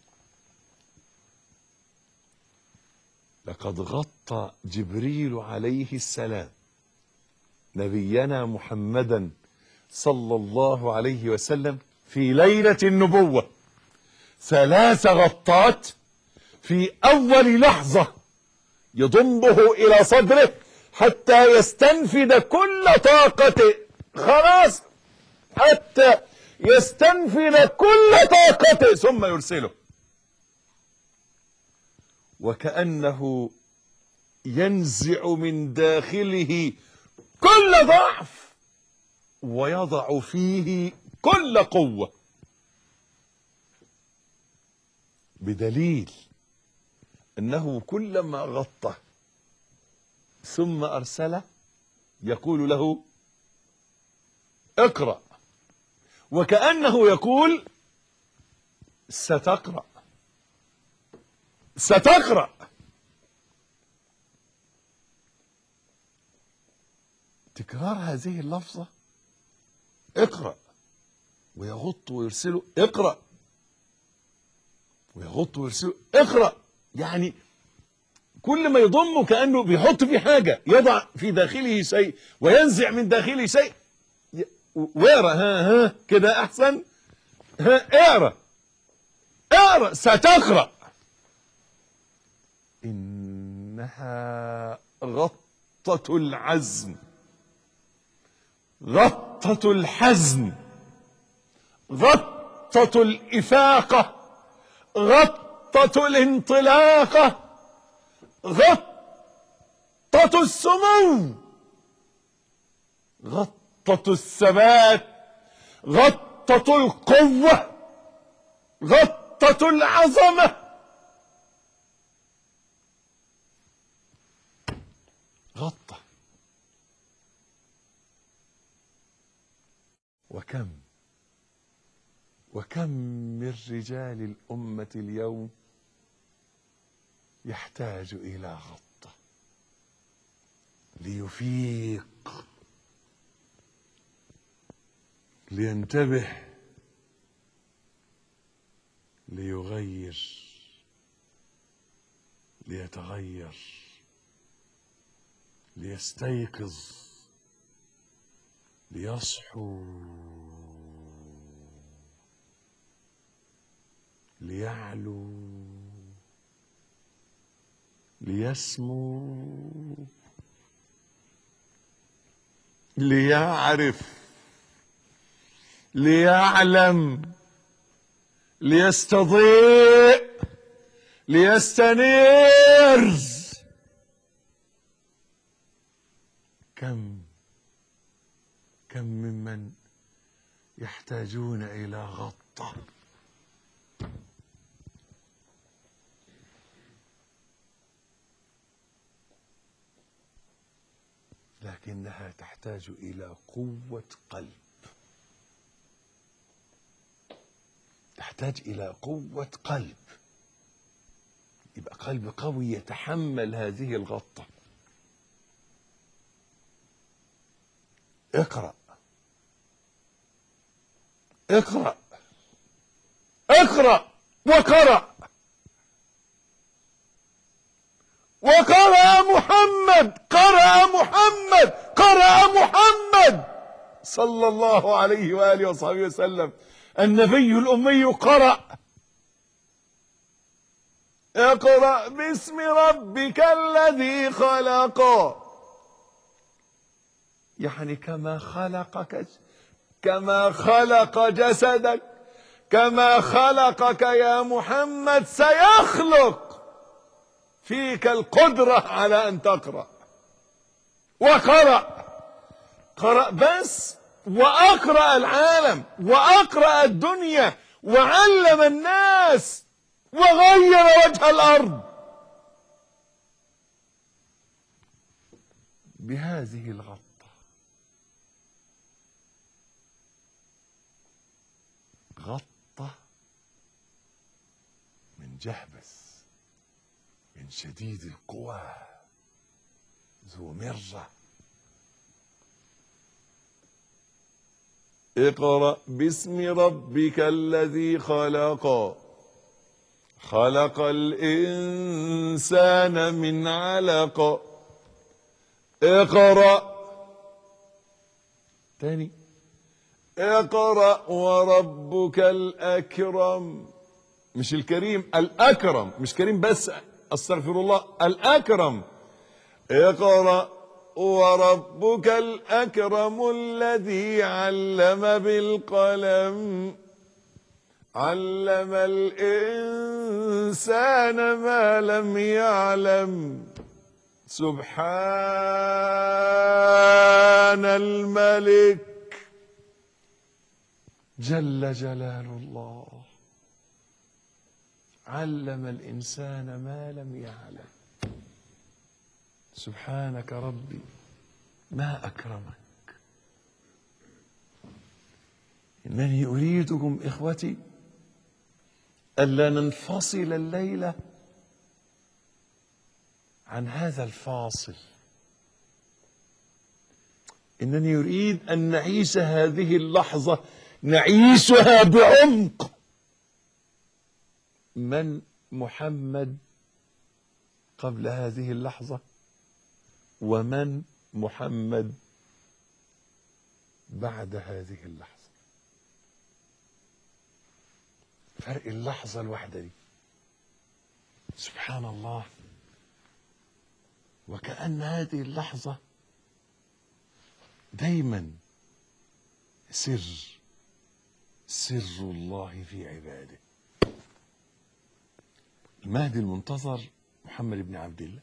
لقد غطى جبريل عليه السلام نبينا محمدا صلى الله عليه وسلم في ليلة النبوة ثلاث غطات في أول لحظة يضمه إلى صدره حتى يستنفذ كل طاقته خلاص حتى يستنفذ كل طاقته ثم يرسله وكأنه ينزع من داخله كل ضعف ويضع فيه كل قوة بدليل أنه كلما غطى ثم أرسله يقول له اقرأ وكأنه يقول ستقرأ ستقرأ تكرار هذه اللفظة اقرأ ويغط ويرسله اقرأ ويغط ويرسله اقرأ يعني كل ما يضمه كأنه بيحط فيه حاجة يضع في داخله شيء وينزع من داخله شيء ي- واقرا ها ها كده أحسن ها اقرأ اقرأ ستقرأ إنها غطة العزم غطة الحزم غطة الإفاقة غطة الانطلاقة غطة السمو غطة الثبات غطة القوة غطة العظمة غطة وكم وكم من رجال الأمة اليوم يحتاج إلى غطة ليفيق لينتبه ليغير ليتغير ليستيقظ ليصحو ليعلو ليسمو ليعرف ليعلم ليستضيء ليستنير كم كم ممن يحتاجون إلى غطة لكنها تحتاج إلى قوة قلب تحتاج إلى قوة قلب يبقى قلب قوي يتحمل هذه الغطة اقرأ اقرأ اقرأ وقرأ وقرأ محمد قرأ محمد قرأ محمد صلى الله عليه وآله وصحبه وسلم النبي الأمي قرأ اقرأ باسم ربك الذي خلق يعني كما خلقك كما خلق جسدك كما خلقك يا محمد سيخلق فيك القدرة على أن تقرأ وقرأ قرأ بس وأقرأ العالم وأقرأ الدنيا وعلم الناس وغير وجه الأرض بهذه الغطة غطة من جهبس من شديد القوى ذو مرة اقرأ باسم ربك الذي خلق خلق الإنسان من علق اقرأ تاني اقرأ وربك الأكرم مش الكريم الأكرم مش كريم بس استغفر الله الأكرم اقرأ وربك الأكرم الذي علم بالقلم علم الإنسان ما لم يعلم سبحان الملك جل جلال الله علم الإنسان ما لم يعلم سبحانك ربي ما أكرمك إنني أريدكم إخوتي ألا ننفصل الليلة عن هذا الفاصل إنني أريد أن نعيش هذه اللحظة نعيشها بعمق من محمد قبل هذه اللحظة ومن محمد بعد هذه اللحظة فرق اللحظة الواحدة دي سبحان الله وكأن هذه اللحظة دايما سر سر الله في عباده المهدي المنتظر محمد بن عبد الله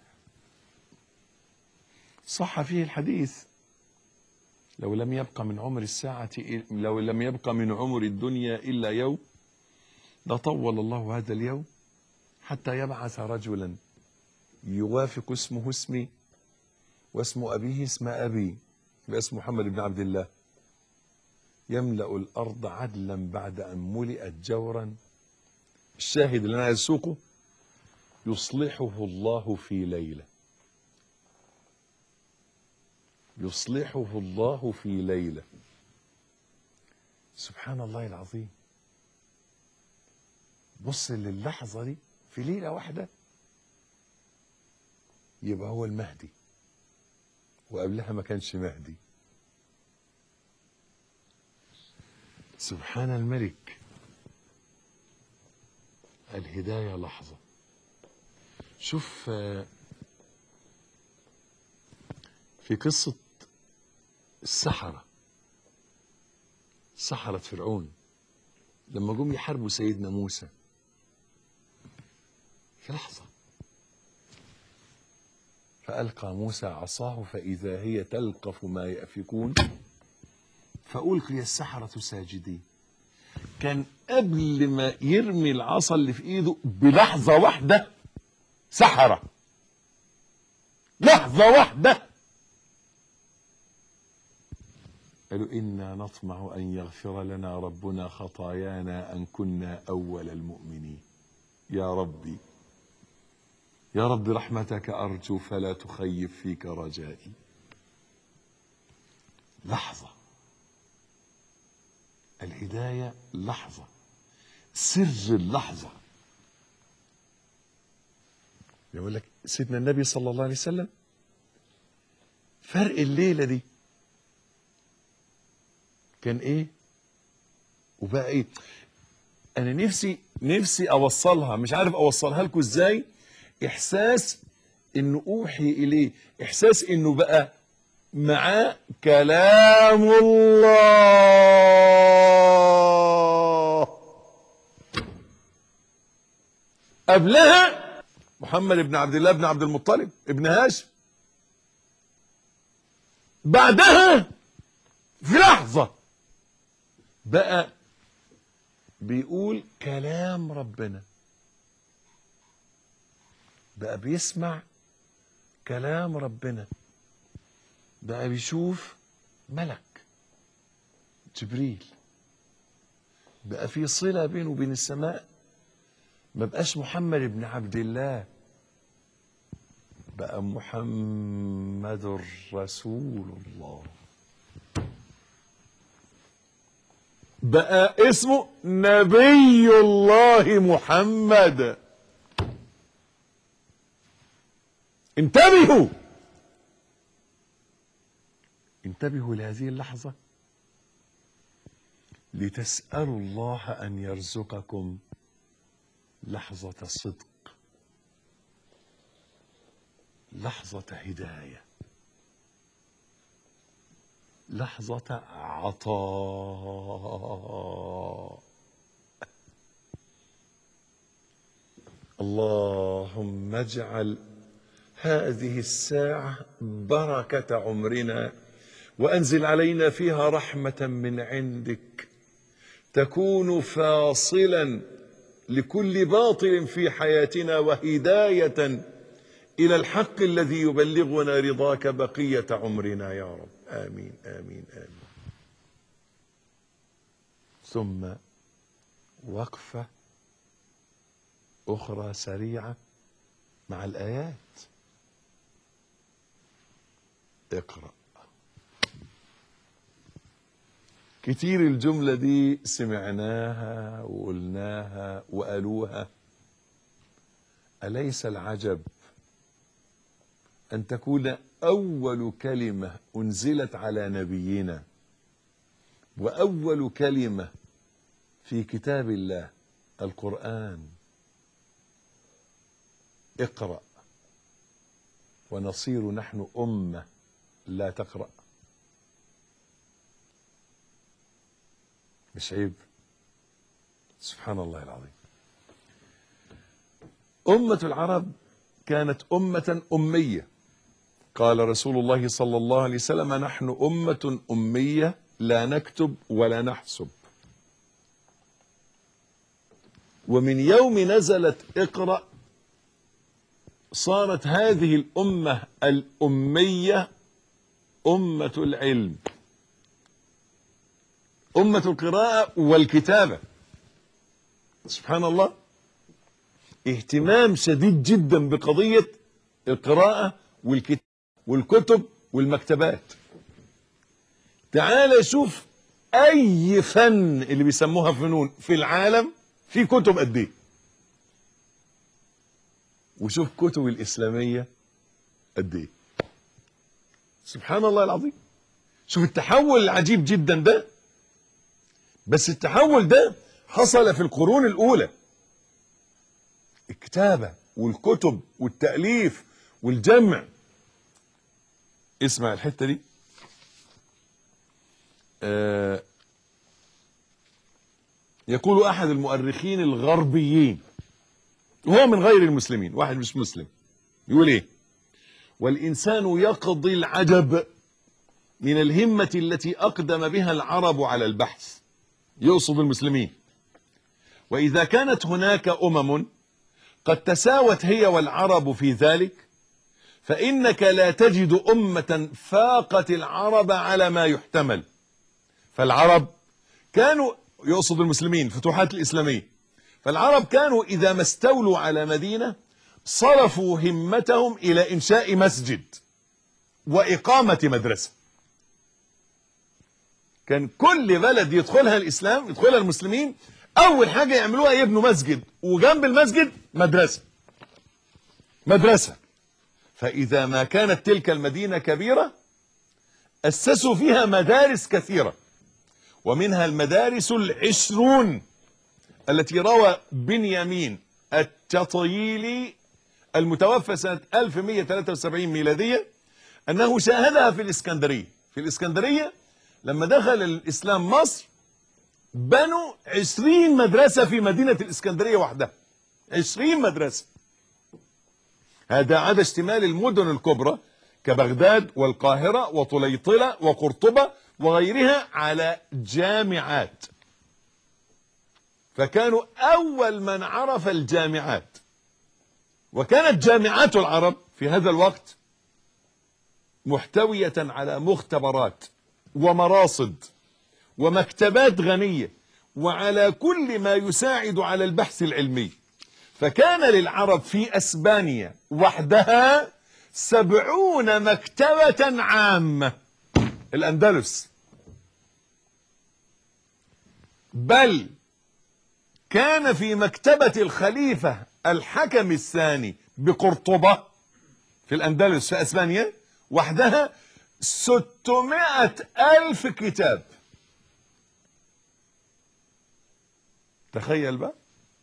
صح فيه الحديث لو لم يبق من عمر الساعة لو لم يبق من عمر الدنيا إلا يوم لطول الله هذا اليوم حتى يبعث رجلا يوافق اسمه اسمي واسم أبيه اسم أبي باسم محمد بن عبد الله يملأ الأرض عدلا بعد أن ملئت جورا الشاهد اللي أنا عايز أسوقه يصلحه الله في ليلة يصلحه الله في ليلة سبحان الله العظيم بص للحظة دي في ليلة واحدة يبقى هو المهدي وقبلها ما كانش مهدي سبحان الملك الهداية لحظة شوف آه، في قصة السحرة سحرة فرعون لما جم يحاربوا سيدنا موسى في لحظة فألقى موسى عصاه فإذا هي تلقف ما يأفكون فألقي السحرة ساجدين كان قبل ما يرمي العصا اللي في ايده بلحظة واحدة سحرة لحظة واحدة قالوا إنا نطمع أن يغفر لنا ربنا خطايانا أن كنا أول المؤمنين يا ربي يا رب رحمتك أرجو فلا تخيب فيك رجائي لحظة الهداية لحظة سر اللحظة يقول لك سيدنا النبي صلى الله عليه وسلم فرق الليلة دي كان ايه وبقى ايه انا نفسي نفسي اوصلها مش عارف اوصلها لكم ازاي احساس انه اوحي اليه احساس انه بقى معاه كلام الله قبلها محمد بن عبد الله بن عبد المطلب ابن هاشم بعدها في لحظة بقى بيقول كلام ربنا بقى بيسمع كلام ربنا بقى بيشوف ملك جبريل بقى في صلة بينه وبين السماء ما بقاش محمد بن عبد الله بقى محمد رسول الله بقى اسمه نبي الله محمد انتبهوا انتبهوا لهذه اللحظة لتسألوا الله أن يرزقكم لحظة صدق لحظة هداية لحظة عطاء اللهم اجعل هذه الساعة بركة عمرنا وأنزل علينا فيها رحمة من عندك تكون فاصلا لكل باطل في حياتنا وهداية إلى الحق الذي يبلغنا رضاك بقية عمرنا يا رب آمين آمين آمين ثم وقفة أخرى سريعة مع الآيات اقرأ كتير الجملة دي سمعناها وقلناها وقالوها أليس العجب أن تكون أول كلمة أنزلت على نبينا وأول كلمة في كتاب الله القرآن اقرأ ونصير نحن أمة لا تقرأ مش عيب سبحان الله العظيم أمة العرب كانت أمة أمية قال رسول الله صلى الله عليه وسلم نحن أمة أمية لا نكتب ولا نحسب ومن يوم نزلت اقرأ صارت هذه الأمة الأمية أمة العلم أمة القراءة والكتابة سبحان الله اهتمام شديد جدا بقضية القراءة والكتاب والكتب والمكتبات تعال شوف أي فن اللي بيسموها فنون في العالم في كتب قد ايه وشوف كتب الإسلامية قد ايه سبحان الله العظيم شوف التحول العجيب جدا ده بس التحول ده حصل في القرون الأولى الكتابة والكتب والتأليف والجمع اسمع الحتة دي آه يقول أحد المؤرخين الغربيين وهو من غير المسلمين واحد مش مسلم يقول ايه والإنسان يقضي العجب من الهمة التي أقدم بها العرب على البحث يقصد المسلمين وإذا كانت هناك أمم قد تساوت هي والعرب في ذلك فإنك لا تجد أمة فاقت العرب على ما يحتمل فالعرب كانوا يقصد المسلمين فتوحات الإسلامية فالعرب كانوا إذا ما استولوا على مدينة صرفوا همتهم إلى إنشاء مسجد وإقامة مدرسة كان كل بلد يدخلها الإسلام يدخلها المسلمين أول حاجة يعملوها يبنوا مسجد وجنب المسجد مدرسة مدرسة فإذا ما كانت تلك المدينة كبيرة أسسوا فيها مدارس كثيرة ومنها المدارس العشرون التي روى بنيامين التطييلي المتوفى سنة 1173 ميلادية أنه شاهدها في الإسكندرية في الإسكندرية لما دخل الإسلام مصر بنوا عشرين مدرسة في مدينة الإسكندرية وحدها عشرين مدرسة هذا عدا اشتمال المدن الكبرى كبغداد والقاهرة وطليطلة وقرطبة وغيرها على جامعات فكانوا أول من عرف الجامعات وكانت جامعات العرب في هذا الوقت محتوية على مختبرات ومراصد ومكتبات غنية وعلى كل ما يساعد على البحث العلمي فكان للعرب في أسبانيا وحدها سبعون مكتبة عامة الأندلس بل كان في مكتبة الخليفة الحكم الثاني بقرطبة في الأندلس في أسبانيا وحدها ستمائة ألف كتاب تخيل بقى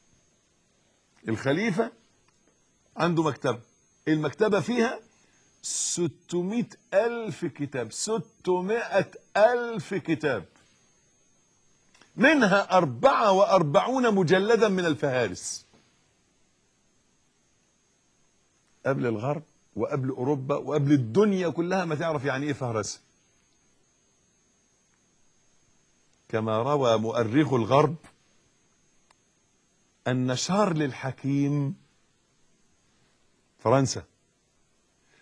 الخليفة عنده مكتبة المكتبة فيها ستمائة ألف كتاب ستمائة ألف كتاب منها أربعة وأربعون مجلدا من الفهارس قبل الغرب وقبل أوروبا وقبل الدنيا كلها ما تعرف يعني إيه فهرسة كما روى مؤرخ الغرب أن شارل الحكيم فرنسا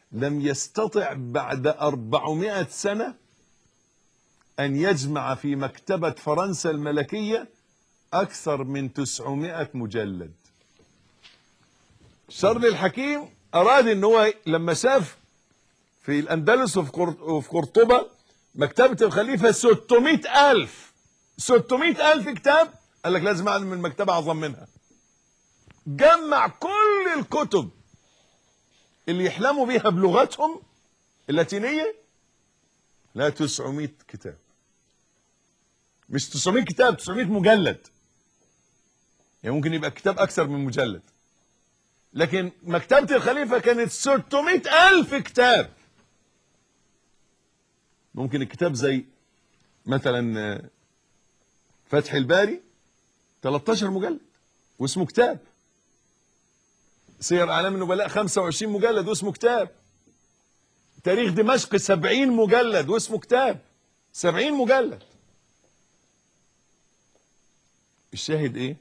لم يستطع بعد أربعمائة سنة أن يجمع في مكتبة فرنسا الملكية أكثر من تسعمائة مجلد شارل الحكيم أراد أن هو لما شاف في الأندلس وفي قر- وفي قرطبة مكتبة الخليفة 600 ألف 600 ألف كتاب قال لك لازم أعمل من مكتبة أعظم منها جمع كل الكتب اللي يحلموا بيها بلغتهم اللاتينية لا 900 كتاب مش 900 كتاب 900 مجلد يعني ممكن يبقى كتاب أكثر من مجلد لكن مكتبة الخليفة كانت 600 ألف كتاب ممكن الكتاب زي مثلا آه، فتح الباري 13 مجلد واسمه كتاب سير أعلام النبلاء 25 مجلد واسمه كتاب تاريخ دمشق 70 مجلد واسمه كتاب 70 مجلد الشاهد ايه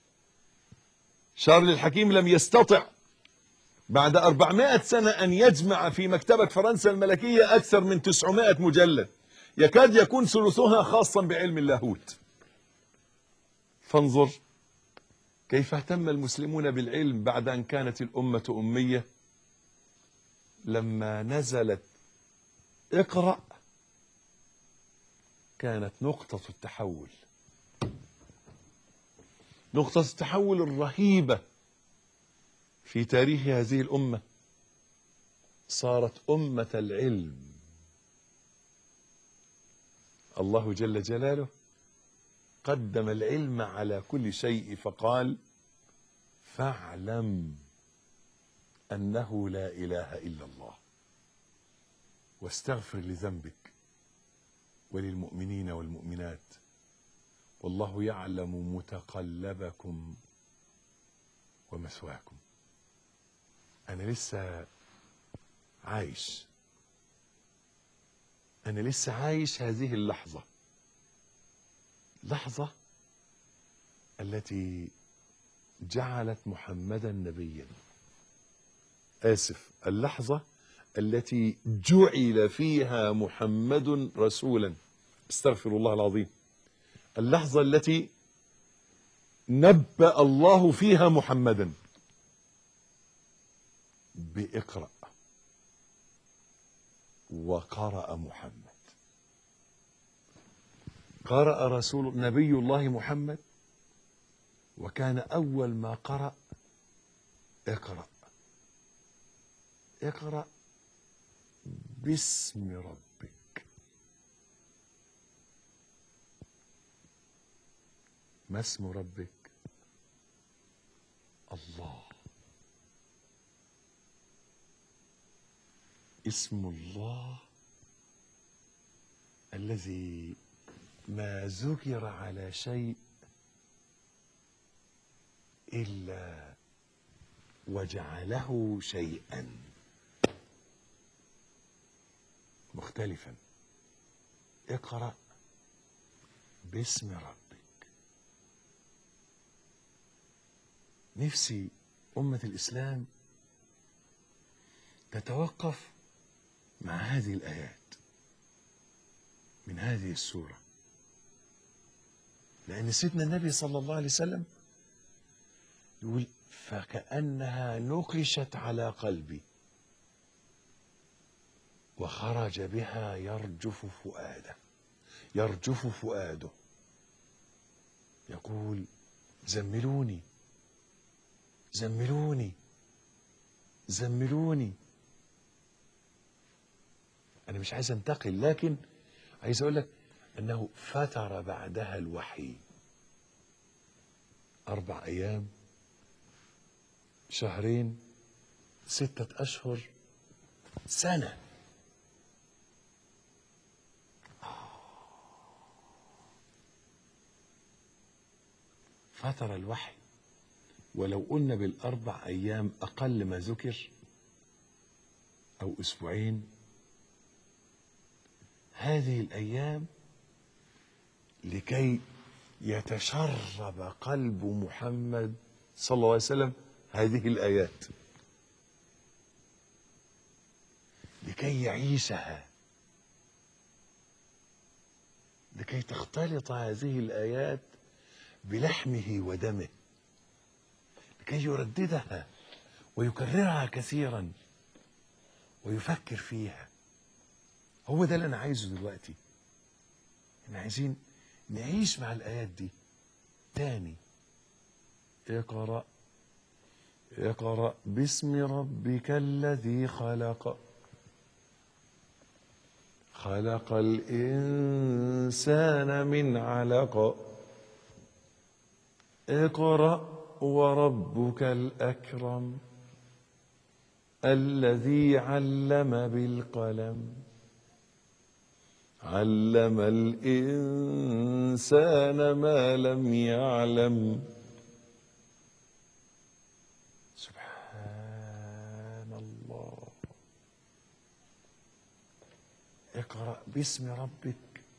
شارل الحكيم لم يستطع بعد 400 سنة أن يجمع في مكتبة فرنسا الملكية أكثر من 900 مجلد يكاد يكون ثلثها خاصا بعلم اللاهوت فانظر كيف اهتم المسلمون بالعلم بعد أن كانت الأمة أمية لما نزلت اقرأ كانت نقطة التحول نقطة التحول الرهيبة في تاريخ هذه الأمة صارت أمة العلم الله جل جلاله قدم العلم على كل شيء فقال فاعلم أنه لا إله إلا الله واستغفر لذنبك وللمؤمنين والمؤمنات والله يعلم متقلبكم ومثواكم أنا لسه عايش أنا لسه عايش هذه اللحظة لحظة التي جعلت محمدا نبيا آسف اللحظة التي جعل فيها محمد رسولا استغفر الله العظيم اللحظة التي نبأ الله فيها محمدا بإقرأ وقرأ محمد قرأ رسول نبي الله محمد وكان أول ما قرأ اقرأ اقرأ باسم ربك ما اسم ربك الله اسم الله الذي ما ذكر على شيء إلا وجعله شيئا مختلفا اقرأ باسم ربك نفسي أمة الإسلام تتوقف مع هذه الآيات من هذه السورة لأن سيدنا النبي صلى الله عليه وسلم يقول فكأنها نقشت على قلبي وخرج بها يرجف فؤاده يرجف فؤاده يقول زملوني زملوني زملوني أنا مش عايز أنتقل لكن عايز أقول لك أنه فتر بعدها الوحي أربع أيام شهرين ستة أشهر سنة فتر الوحي ولو قلنا بالأربع أيام أقل ما ذكر أو أسبوعين هذه الأيام لكي يتشرب قلب محمد صلى الله عليه وسلم هذه الآيات لكي يعيشها لكي تختلط هذه الآيات بلحمه ودمه لكي يرددها ويكررها كثيرا ويفكر فيها هو ده اللي انا عايزه دلوقتي احنا عايزين نعيش مع الايات دي تاني اقرا اقرا باسم ربك الذي خلق خلق الانسان من علق اقرا وربك الاكرم الذي علم بالقلم علم الإنسان ما لم يعلم سبحان الله اقرأ باسم ربك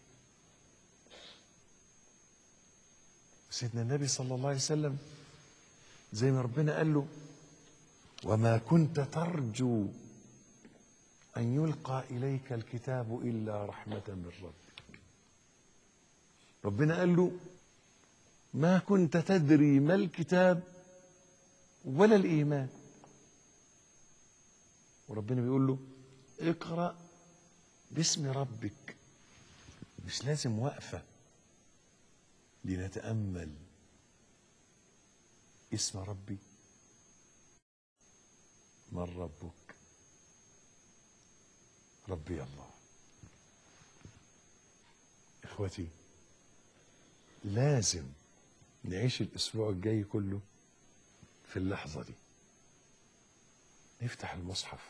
سيدنا النبي صلى الله عليه وسلم زي ما ربنا قال له وما كنت ترجو أن يلقى إليك الكتاب إلا رحمة من ربك ربنا قال له ما كنت تدري ما الكتاب ولا الإيمان وربنا بيقول له اقرأ باسم ربك مش لازم وقفة لنتأمل اسم ربي من ربك ربي الله اخوتي لازم نعيش الاسبوع الجاي كله في اللحظه دي نفتح المصحف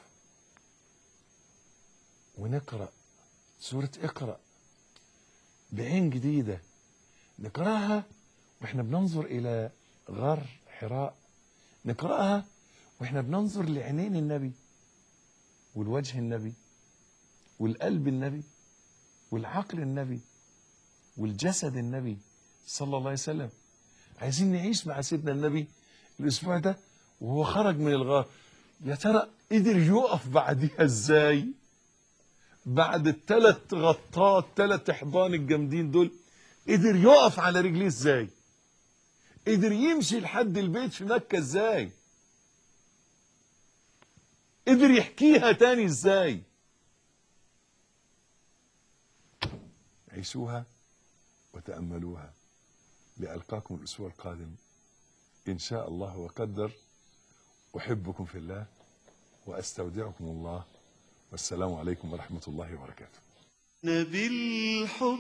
ونقرا سوره اقرا بعين جديده نقراها واحنا بننظر الى غار حراء نقراها واحنا بننظر لعينين النبي والوجه النبي والقلب النبي والعقل النبي والجسد النبي صلى الله عليه وسلم عايزين نعيش مع سيدنا النبي الاسبوع ده وهو خرج من الغار يا ترى قدر يقف بعديها ازاي بعد الثلاث غطات ثلاث احضان الجامدين دول قدر يقف على رجليه ازاي قدر يمشي لحد البيت في مكة ازاي قدر يحكيها تاني ازاي عيشوها وتأملوها لألقاكم الأسبوع القادم إن شاء الله وقدر أحبكم في الله وأستودعكم الله والسلام عليكم ورحمة الله وبركاته بالحب